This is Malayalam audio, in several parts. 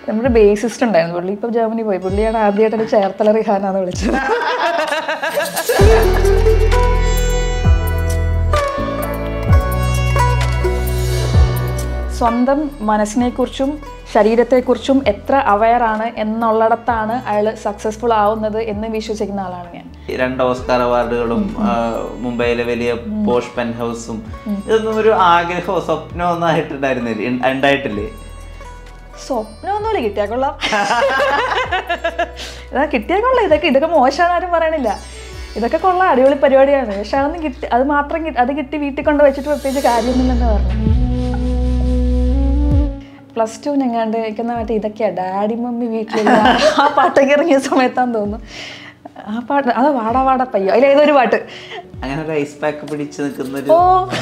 നമ്മുടെ ബേസിസ്റ്റ് ഉണ്ടായിരുന്നു പുള്ളി ഇപ്പൊ ജർമ്മനി പോയി പുള്ളിയാണ് ആദ്യമായിട്ട് എന്നെ ചേർത്തല റിഹാനാന്ന് വിളിച്ചത് സ്വന്തം മനസ്സിനെക്കുറിച്ചും ശരീരത്തെക്കുറിച്ചും എത്ര അവയർ ആണ് എന്നുള്ളിടത്താണ് അയാൾ സക്സസ്ഫുൾ ആവുന്നത് എന്ന് വിശ്വസിക്കുന്ന ആളാണ് ഞാൻ രണ്ട് ഓസ്കാർ അവാർഡുകളും ആ, മുംബൈയിലെ വലിയ പോഷ് പെൻ ഹൗസും ഇതൊന്നും ഒരു ആഗ്രഹമോ സ്വപ്നമോ ഒന്നും ആയിട്ടുണ്ടായിരുന്നില്ലേ ഉണ്ട- ഉണ്ടായിട്ടില്ലേ സ്വപ്നമൊന്നുമില്ല കിട്ടിയാൽ കൊള്ളാം ഇതാ കിട്ടിയാൽ കൊള്ളാം ഇതൊക്കെ ഇതൊക്കെ മോശമാണ് ആരും പറയണില്ല ഇതൊക്കെ കൊള്ളാം അടിപൊളി പരിപാടിയാണ് പക്ഷെ അതൊന്നും കിട്ടി അത് മാത്രം കിട്ടി അത് കിട്ടി വീട്ടിൽ കൊണ്ട് വെച്ചിട്ട് പ്രത്യേകിച്ച് കാര്യമൊന്നുമില്ലെന്ന് പറഞ്ഞു പ്ലസ് ടു ഞങ്ങാണ്ട് എനിക്കെന്നാ മറ്റേ ഇതൊക്കെയാ ഡാഡി മമ്മി വീട്ടിലില്ല ആ പാട്ടൊക്കെ ഇറങ്ങിയ സമയത്താന്ന് തോന്നുന്നു ആ പാട്ട് അത് വാടാ വാടാ പയ്യോ അതിൽ ഏതൊരു പാട്ട് അങ്ങനെ ഒരു ഐസ് പാക്ക് പിടിച്ച് നിൽക്കുന്ന ഒരു ഓ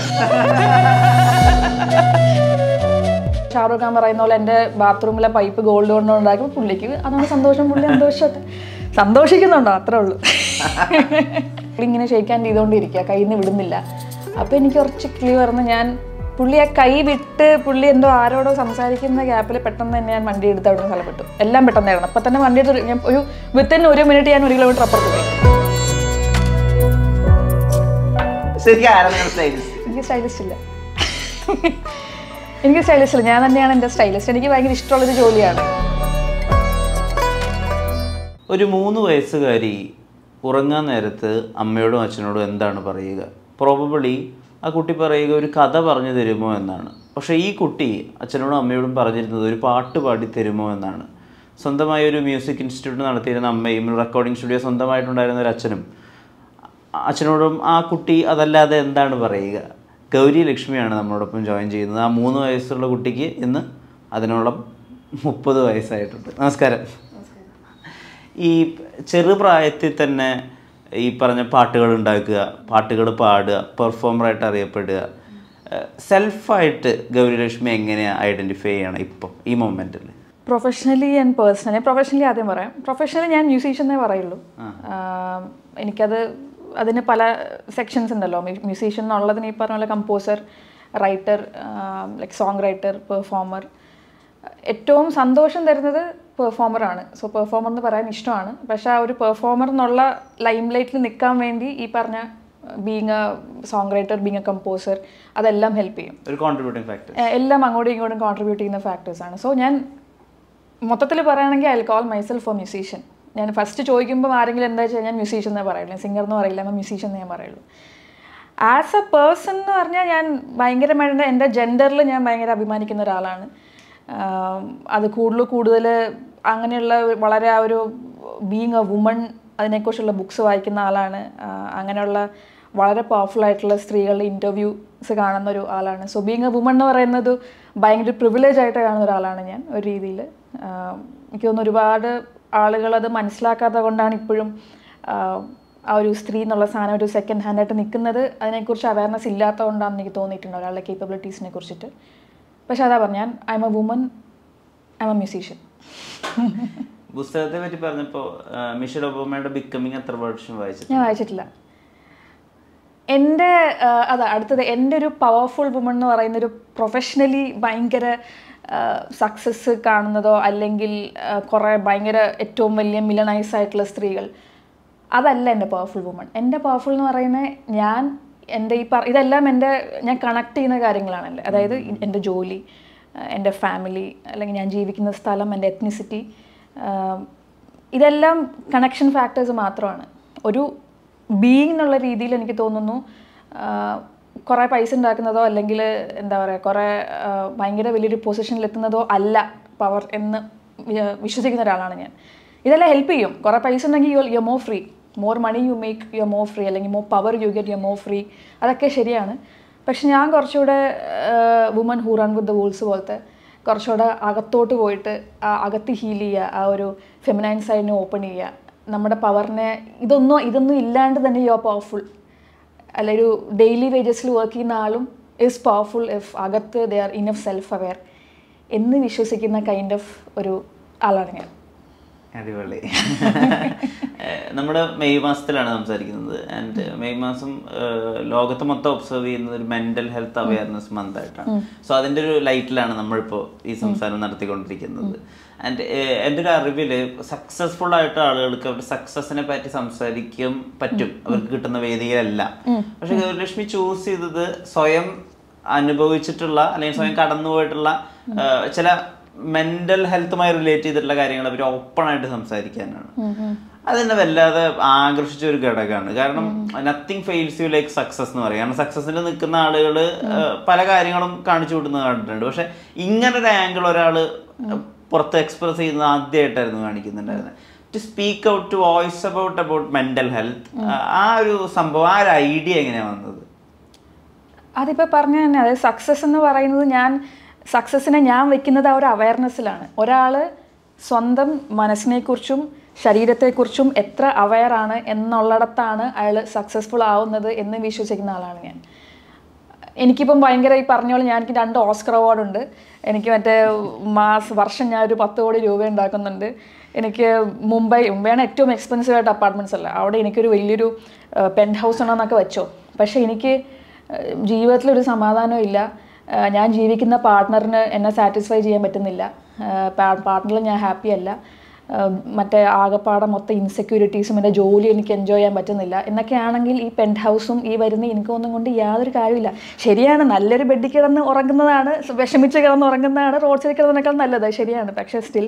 ഷാറൂഖ് ഖാൻ പറയുന്ന പോലെ എൻ്റെ ബാത്റൂമിലെ പൈപ്പ് ഗോൾഡ് കൊണ്ട് ഉണ്ടാക്കി പുള്ളിക്ക് അതാണ് സന്തോഷം പുള്ളി സന്തോഷമൊക്കെ സന്തോഷിക്കുന്നുണ്ടോ അത്രേ ഉള്ളൂ പുള്ളി ഇങ്ങനെ ഷെയ്ക്കാൻ ചെയ്തുകൊണ്ടിരിക്കുക കയ്യിൽ നിന്ന് വിടുന്നില്ല അപ്പോൾ എനിക്ക് കുറച്ച് കിളി പറഞ്ഞ് ഞാൻ പുള്ളി ആ കൈ വിട്ട് പുള്ളി എന്തോ ആരോടോ സംസാരിക്കുന്ന ഗ്യാപ്പിൽ പെട്ടെന്ന് തന്നെ ഞാൻ വണ്ടി എടുത്ത് അവിടെ നിന്ന് സ്ഥലപ്പെട്ടു എല്ലാം പെട്ടെന്നായിരുന്നു അപ്പം തന്നെ വണ്ടി എടുത്ത് ഞാൻ ഒരു വിത്തിൻ ഒരു മിനിറ്റ് ഞാൻ ഒരു കിലോമീറ്റർ അപ്പുറത്ത് പോയി ശരിക്കും ആരാണ് നിങ്ങളുടെ സ്റ്റൈലിസ്റ്റ് എനിക്ക് സ്റ്റൈലിസ്റ്റ് ഇല്ല എനിക്ക് സ്റ്റൈലിസ്റ്റ് ഇല്ല ഞാൻ തന്നെയാണ് എൻ്റെ സ്റ്റൈലിസ്റ്റ് എനിക്ക് ഭയങ്കര ഇഷ്ടമുള്ളൊരു ജോലിയാണ് ഒരു മൂന്ന് വയസ്സുകാരി ഉറങ്ങാൻ നേരത്ത് അമ്മയോടും അച്ഛനോടും എന്താണ് പറയുക പ്രോബബിളി ആ കുട്ടി പറയുക ഒരു കഥ പറഞ്ഞു തരുമോ എന്നാണ് പക്ഷേ ഈ കുട്ടി അച്ഛനോടും അമ്മയോടും പറഞ്ഞിരുന്നത് ഒരു പാട്ട് പാടി തരുമോ എന്നാണ് സ്വന്തമായി ഒരു മ്യൂസിക് ഇൻസ്റ്റിറ്റ്യൂട്ട് നടത്തിയിരുന്ന അമ്മയും റെക്കോർഡിംഗ് സ്റ്റുഡിയോ സ്വന്തമായിട്ടുണ്ടായിരുന്ന ഒരു അച്ഛനും അച്ഛനോടും ആ കുട്ടി അതല്ലാതെ എന്താണ് പറയുക ഗൗരി ലക്ഷ്മിയാണ് നമ്മളോടൊപ്പം ജോയിൻ ചെയ്യുന്നത് ആ മൂന്ന് വയസ്സുള്ള കുട്ടിക്ക് ഇന്ന് അതിനോളം മുപ്പത് വയസ്സായിട്ടുണ്ട് നമസ്കാരം ഈ ചെറുപ്രായത്തിൽ തന്നെ ഈ പറഞ്ഞ പാട്ടുകൾ ഉണ്ടാക്കുക പാട്ടുകൾ പാടുക പെർഫോമറായിട്ട് അറിയപ്പെടുക സെൽഫായിട്ട് ഗൗരിലക്ഷ്മി എങ്ങനെയാണ് ഐഡൻറ്റിഫൈ ചെയ്യണം ഇപ്പം ഈ മൊമെൻറ്റിൽ പ്രൊഫഷണലി ആൻഡ് പേഴ്സണലി പ്രൊഫഷണലി ആദ്യം പറയാം പ്രൊഫഷണലി ഞാൻ മ്യൂസീഷ്യൻ എന്നേ പറയുള്ളൂ ആം, എനിക്കത് അതിന് പല സെക്ഷൻസ് ഉണ്ടല്ലോ മ്യൂസീഷ്യൻ എന്നുള്ളതിന് ഈ പറഞ്ഞ പോലെ composer writer like song writer performer ഏറ്റവും സന്തോഷം തരുന്നത് പെർഫോമറാണ് സോ പെർഫോമർ എന്ന് പറയാൻ ഇഷ്ടമാണ് പക്ഷേ ആ ഒരു പെർഫോമർ എന്നുള്ള ലൈം ലൈറ്റിൽ നിൽക്കാൻ വേണ്ടി ഈ പറഞ്ഞ being a song writer being a composer അതെല്ലാം ഹെൽപ്പ് ചെയ്യും ഒരു കോൺട്രിബ്യൂട്ടിംഗ് ഫാക്ടർ ഏഹ് എല്ലാം അങ്ങോട്ടും ഇങ്ങോട്ടും കോൺട്രിബ്യൂട്ട് ചെയ്യുന്ന ഫാക്ടേഴ്സ് ആണ് സോ ഞാൻ മൊത്തത്തിൽ പറയുകയാണെങ്കിൽ I call myself for musician ഞാൻ ഫസ്റ്റ് ചോദിക്കുമ്പോൾ ആരെങ്കിലും എന്താ വെച്ചാൽ ഞാൻ മ്യൂസീഷ്യൻ എന്നേ പറയുള്ളൂ സിംഗർ എന്ന് പറയില്ല ഞാൻ മ്യൂസീഷ്യൻ എന്നേ ഞാൻ പറയുള്ളൂ ആസ് എ പേഴ്സൺ എന്ന് പറഞ്ഞാൽ ഞാൻ ഭയങ്കരമായിട്ട് എൻ്റെ ജെൻഡറിൽ ഞാൻ ഭയങ്കര അഭിമാനിക്കുന്ന ഒരാളാണ് ആം, അത് കൂടുതൽ കൂടുതൽ അങ്ങനെയുള്ള വളരെ ആ ഒരു ബീങ് എ വുമൺ അതിനെക്കുറിച്ചുള്ള ബുക്സ് വായിക്കുന്ന ആളാണ് ആ, അങ്ങനെയുള്ള വളരെ പവർഫുൾ ആയിട്ടുള്ള സ്ത്രീകളുടെ ഇൻ്റർവ്യൂസ് കാണുന്ന ഒരു ആളാണ് സോ ബീങ് എ വുമൺ എന്ന് പറയുന്നത് ഭയങ്കര പ്രിവിലേജ് ആയിട്ട് കാണുന്ന ഒരാളാണ് ഞാൻ ഒരു രീതിയിൽ എനിക്ക് തോന്നുന്നു ഒരുപാട് ആളുകൾ അത് മനസ്സിലാക്കാത്തത് കൊണ്ടാണ് ഇപ്പോഴും ആ, ആ ഒരു സ്ത്രീ എന്നുള്ള സാധനം ഒരു സെക്കൻഡ് ഹാൻഡ് ആയിട്ട് നിൽക്കുന്നത് അതിനെക്കുറിച്ച് അവയർനെസ് ഇല്ലാത്തതുകൊണ്ടാണെന്ന് എനിക്ക് തോന്നിയിട്ടുണ്ട് ഒരാളുടെ കേപ്പബിലിറ്റീസിനെ കുറിച്ചിട്ട് പക്ഷെ അതാ പറഞ്ഞു ഞാൻ I'm a woman I'm a musician പുസ്തകത്തെ പറ്റി പറഞ്ഞപ്പോൾ മിഷൽ ഒബാമയുടെ ബിക്കമിങ് എത്ര വർഷം വായിച്ചു ഞാൻ വായിച്ചിട്ടില്ല എൻ്റെ ആ, അതാ അടുത്തത് എൻ്റെ ഒരു പവർഫുൾ വുമൺ എന്ന് പറയുന്ന ഒരു പ്രൊഫഷണലി ഭയങ്കര സക്സസ് കാണുന്നതോ അല്ലെങ്കിൽ ആ, കുറേ ഭയങ്കര ഏറ്റവും വലിയ മിലണൈസ് ആയിട്ടുള്ള സ്ത്രീകൾ അതല്ല എൻ്റെ പവർഫുൾ വുമൺ എൻ്റെ പവർഫുൾ എന്ന് പറയുന്നത് ഞാൻ എൻ്റെ ഈ പറ ഇതെല്ലാം എൻ്റെ ഞാൻ കണക്ട് ചെയ്യുന്ന കാര്യങ്ങളാണല്ലേ അതായത് ഇ- എൻ്റെ ജോലി ആ, എൻ്റെ ഫാമിലി അല്ലെങ്കിൽ ഞാൻ ജീവിക്കുന്ന സ്ഥലം എൻ്റെ എത്നിസിറ്റി ഇതെല്ലാം കണക്ഷൻ ഫാക്ടേഴ്സ് മാത്രമാണ് ഒരു ബീയിങ് എന്നുള്ള രീതിയിൽ എനിക്ക് തോന്നുന്നു കുറേ പൈസ ഉണ്ടാക്കുന്നതോ അല്ലെങ്കിൽ എന്താ പറയുക കുറേ ആ, ഭയങ്കര വലിയൊരു പൊസിഷനിൽ എത്തുന്നതോ അല്ല പവർ എന്ന് വി- വിശ്വസിക്കുന്ന ഒരാളാണ് ഞാൻ ഇതെല്ലാം ഹെൽപ്പ് ചെയ്യും കുറേ പൈസ ഉണ്ടെങ്കിൽ you you more free more money you make you more free അല്ലെങ്കിൽ more power you get you more free അതൊക്കെ ശരിയാണ് പക്ഷെ ഞാൻ കുറച്ചുകൂടെ woman who run with the wolves പോലത്തെ കുറച്ചുകൂടെ അകത്തോട്ട് പോയിട്ട് ആ അകത്ത് ഹീൽ ചെയ്യുക ആ ഒരു ഫെമിനൈൻ സൈഡിനെ ഓപ്പൺ ചെയ്യുക നമ്മുടെ പവറിനെ ഇതൊന്നും ഇതൊന്നും ഇല്ലാണ്ട് തന്നെ യു ആർ പവർഫുൾ അല്ല ഒരു ഡെയിലി വേജസിൽ വർക്ക് ചെയ്യുന്ന ആളും ഇസ് പവർഫുൾ ഇഫ് അകത്ത് they are enough self aware എന്ന് വിശ്വസിക്കുന്ന കൈൻഡ് ഓഫ് ഒരു ആളാണ് ഞാൻ അടിപൊളി ഏഹ് നമ്മുടെ മെയ് മാസത്തിലാണ് സംസാരിക്കുന്നത് ആൻഡ് മെയ് മാസം ഏഹ് ലോകത്ത് മൊത്തം ഒബ്സർവ് ചെയ്യുന്നത് ഒരു മെന്റൽ ഹെൽത്ത് അവയർനെസ് മന്ത് ആയിട്ടാണ് സോ അതിന്റെ ഒരു ലൈറ്റിലാണ് നമ്മളിപ്പോൾ ഈ സംസാരം നടത്തിക്കൊണ്ടിരിക്കുന്നത് ആൻഡ് എൻ്റെ ഒരു അറിവിൽ സക്സസ്ഫുൾ ആയിട്ട് ആളുകൾക്ക് അവരുടെ സക്സസിനെ പറ്റി സംസാരിക്കാൻ പറ്റും അവർക്ക് കിട്ടുന്ന വേദിയിലെല്ലാം പക്ഷെ ഗൗരലക്ഷ്മി ചൂസ് ചെയ്തത് സ്വയം അനുഭവിച്ചിട്ടുള്ള അല്ലെങ്കിൽ സ്വയം കടന്നുപോയിട്ടുള്ള ഏഹ് ചില മെന്റൽ ഹെൽത്തുമായി റിലേറ്റ് ചെയ്തിട്ടുള്ള കാര്യങ്ങളെ പറ്റി ഓപ്പൺ ആയിട്ട് സംസാരിക്കാനാണ് അതെന്നെ വല്ലാതെ ആകർഷിച്ച ഒരു ഘടകമാണ് കാരണം nothing fails you like success എന്ന് പറയും കാരണം സക്സസിൽ നിൽക്കുന്ന ആളുകൾ പല കാര്യങ്ങളും കാണിച്ചു വിടുന്നത് കണ്ടിട്ടുണ്ട് പക്ഷെ ഇങ്ങനൊരു ആംഗിൾ ഒരാൾ പുറത്ത് എക്സ്പ്രസ് ചെയ്യുന്നത് ആദ്യമായിട്ടായിരുന്നു കാണിക്കുന്നുണ്ടായിരുന്നത് to speak out to voice about about mental health ആ ഒരു സംഭവം ആ ഒരു ഐഡിയ എങ്ങനെയാണ് വന്നത് അതിപ്പോൾ പറഞ്ഞ തന്നെ അതായത് സക്സസ് എന്ന് പറയുന്നത് ഞാൻ സക്സസ്സിനെ ഞാൻ വെക്കുന്നത് ആ ഒരു അവയർനെസ്സിലാണ് ഒരാൾ സ്വന്തം മനസ്സിനെക്കുറിച്ചും ശരീരത്തെക്കുറിച്ചും എത്ര അവയറാണ് എന്നുള്ളിടത്താണ് അയാൾ സക്സസ്ഫുൾ ആവുന്നത് എന്ന് വിശ്വസിക്കുന്ന ആളാണ് ഞാൻ എനിക്കിപ്പം ഭയങ്കര ഈ പറഞ്ഞ പോലെ ഞാൻ എനിക്ക് രണ്ട് ഓസ്കർ അവാർഡ് ഉണ്ട് എനിക്ക് മറ്റേ മാസ് വർഷം ഞാൻ ഒരു പത്ത് കോടി രൂപ ഉണ്ടാക്കുന്നുണ്ട് എനിക്ക് മുംബൈ മുംബൈയാണ് ഏറ്റവും എക്സ്പെൻസീവ് ആയിട്ട് അപ്പാർട്ട്മെൻറ്റ്സ് അല്ല അവിടെ എനിക്കൊരു വലിയൊരു പെൻ ഹൗസ് ഉണ്ടെന്നൊക്കെ വെച്ചോ പക്ഷേ എനിക്ക് ഏഹ്, ജീവിതത്തിലൊരു സമാധാനവും ഇല്ല ഏഹ്, ഞാൻ ജീവിക്കുന്ന പാർട്ട്ണറിന് എന്നെ സാറ്റിസ്ഫൈ ചെയ്യാൻ പറ്റുന്നില്ല പാർട്ട്ണറിൽ ഞാൻ ഹാപ്പി അല്ല ഏഹ് മറ്റേ ആകപ്പാടെ മൊത്തം ഇൻസെക്യൂരിറ്റീസും എൻ്റെ ജോലി എനിക്ക് എൻജോയ് ചെയ്യാൻ പറ്റുന്നില്ല എന്നൊക്കെ ആണെങ്കിൽ ഈ പെൻറ്റ് ഹൗസും ഈ വരുന്ന ഇൻകമൊന്നും കൊണ്ട് യാതൊരു കാര്യമില്ല ശരിയാണ് നല്ലൊരു ബെഡിൽ കിടന്ന് ഉറങ്ങുന്നതാണ് വിഷമിച്ച് കിടന്ന് ഉറങ്ങുന്നതാണ് റോഡ് സൈഡിൽ കിടന്നതിനേക്കാൾ നല്ലത് ശരിയാണ് പക്ഷേ സ്റ്റിൽ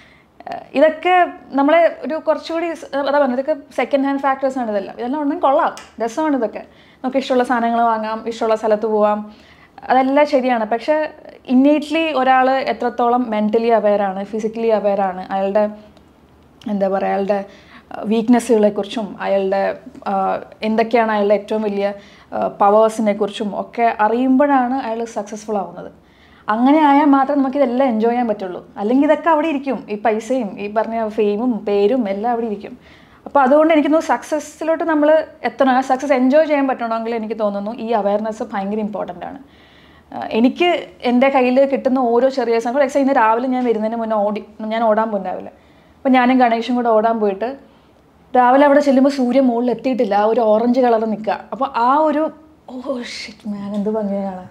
ഇതൊക്കെ നമ്മളെ ഒരു കുറച്ചുകൂടി സ്- അതാ പറഞ്ഞത് ഇതൊക്കെ സെക്കൻഡ് ഹാൻഡ് ഫാക്ടേഴ്സ് ആണ് ഇതെല്ലാം ഇതെല്ലാം ഉണ്ടെങ്കിൽ കൊള്ളാം രസമാണ് ഇതൊക്കെ നമുക്ക് ഇഷ്ടമുള്ള സാധനങ്ങൾ വാങ്ങാം ഇഷ്ടമുള്ള സ്ഥലത്ത് പോവാം അതെല്ലാം ശരിയാണ് പക്ഷേ ഇന്നേറ്റ്ലി ഒരാൾ എത്രത്തോളം മെൻ്റലി അവെയറാണ് ഫിസിക്കലി അവെയറാണ് അയാളുടെ എന്താ പറയുക അയാളുടെ വീക്ക്നെസ്സുകളെ കുറിച്ചും അയാളുടെ ആ, എന്തൊക്കെയാണ് അയാളുടെ ഏറ്റവും വലിയ പവേഴ്സിനെ കുറിച്ചും ഒക്കെ അറിയുമ്പോഴാണ് അയാൾ സക്സസ്ഫുൾ ആവുന്നത് അങ്ങനെ ആയാൽ മാത്രമേ നമുക്ക് ഇതെല്ലാം എൻജോയ് ചെയ്യാൻ പറ്റുള്ളൂ അല്ലെങ്കിൽ ഇതൊക്കെ അവിടെ ഇരിക്കും ഈ പൈസയും ഈ പറഞ്ഞ ഫെയിമും പേരും എല്ലാം അവിടെ ഇരിക്കും അപ്പോൾ അതുകൊണ്ട് എനിക്ക് തോന്നുന്നു സക്സസ്സിലോട്ട് നമ്മൾ എത്തണം ആ സക്സസ് എൻജോയ് ചെയ്യാൻ പറ്റണമെങ്കിൽ എനിക്ക് തോന്നുന്നു ഈ അവയർനെസ് ഭയങ്കര ഇമ്പോർട്ടൻ്റ് ആണ് ആഹ് എനിക്ക് എൻ്റെ കയ്യിൽ കിട്ടുന്ന ഓരോ ചെറിയ സംഭവം എക്സാം ഇന്ന് രാവിലെ ഞാൻ വരുന്നതിന് മുന്നേ ഓടി ഞാൻ ഓടാൻ പോകും രാവിലെ അപ്പോൾ ഞാനും ഗണേഷും കൂടെ ഓടാൻ പോയിട്ട് രാവിലെ അവിടെ ചെല്ലുമ്പോൾ സൂര്യൻ മുകളിൽ എത്തിയിട്ടില്ല ആ ഒരു ഓറഞ്ച് കളർ നിൽക്കുക അപ്പോൾ ആ ഒരു ഓ ഷിറ്റ് മാൻ എന്ത് ഭംഗിയാണ്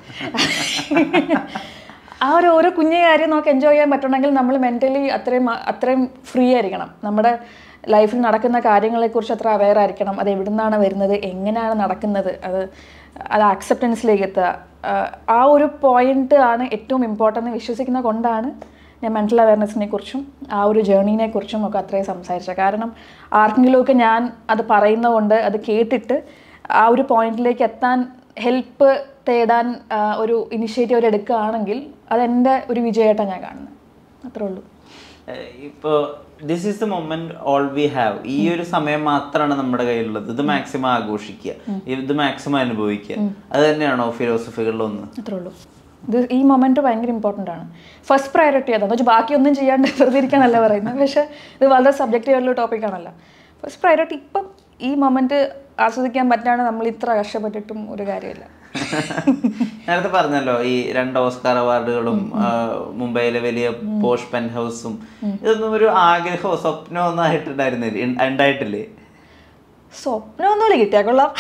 ആ ഒരു ഓരോ കുഞ്ഞു കാര്യം നമുക്ക് എൻജോയ് ചെയ്യാൻ പറ്റണമെങ്കിൽ നമ്മൾ മെൻ്റലി അത്രയും അത്രയും ഫ്രീ ആയിരിക്കണം നമ്മുടെ ലൈഫിൽ നടക്കുന്ന കാര്യങ്ങളെക്കുറിച്ച് അത്ര അവെയർ ആയിരിക്കണം അത് എവിടുന്നാണ് വരുന്നത് എങ്ങനെയാണ് നടക്കുന്നത് അത് അത് ആക്സെപ്റ്റൻസിലേക്ക് എത്തുക ആഹ് ആ ഒരു പോയിന്റ് ആണ് ഏറ്റവും ഇമ്പോർട്ടൻ്റ് എന്ന് വിശ്വസിക്കുന്ന കൊണ്ടാണ് ഞാൻ മെൻ്റൽ അവയർനെസ്സിനെ കുറിച്ചും ആ ഒരു ജേർണീനെ കുറിച്ചും ഒക്കെ അത്രയും സംസാരിച്ചത് കാരണം ആർക്കെങ്കിലുമൊക്കെ ഞാൻ അത് പറയുന്നതുകൊണ്ട് അത് കേട്ടിട്ട് ആ ഒരു പോയിന്റിലേക്ക് എത്താൻ ഹെൽപ്പ് തേടാൻ ആ, ഒരു ഇനിഷ്യേറ്റീവ് അവർ എടുക്കുകയാണെങ്കിൽ അതെൻ്റെ ഒരു വിജയമായിട്ടാണ് ഞാൻ കാണുന്നത് അത്രേ ഉള്ളൂ ഇപ്പോൾ this is the moment all we have ഈ ഒരു സമയം മാത്രമാണ് നമ്മുടെ കയ്യിലുള്ളത് ഇത് മാക്സിമം ആഘോഷിക്കുക ഇത് മാക്സിമം അനുഭവിക്കുക അത് തന്നെയാണോ ഫിലോസഫികളിലൊന്ന് അത്രേ ഉള്ളൂ ഇത് ഈ മൊമെൻറ്റ് ഭയങ്കര ഇമ്പോർട്ടൻ്റ് ആണ് ഫസ്റ്റ് പ്രയോറിറ്റി അതാണ് വെച്ചാൽ ബാക്കിയൊന്നും ചെയ്യാണ്ട് വെറുതെ ഇരിക്കാനല്ല പറയുന്നത് പക്ഷേ ഇത് വളരെ സബ്ജക്റ്റീവ് ആയിട്ടുള്ള ടോപ്പിക്കാണല്ലോ ഫസ്റ്റ് പ്രയോറിറ്റി ഇപ്പം ഈ മൊമെൻറ്റ് ആസ്വദിക്കാൻ പറ്റാണ്ട് നമ്മൾ ഇത്ര കഷ്ടപ്പെട്ടിട്ടും ഒരു കാര്യമില്ല നേരത്തെ പറഞ്ഞല്ലോ ഈ രണ്ട് ഓസ്കാർ അവാർഡുകളും ആ, മുംബൈയിലെ വലിയ പോഷ് പെൻ ഹൗസും ഇതൊന്നും ഒരു ആഗ്രഹമോ സ്വപ്നമോ ഒന്നും ആയിട്ടുണ്ടായിരുന്നില്ലേ ഉണ്ട- ഉണ്ടായിട്ടില്ലേ സ്വപ്നമൊന്നുമില്ല കിട്ടിയാൽ കൊള്ളാം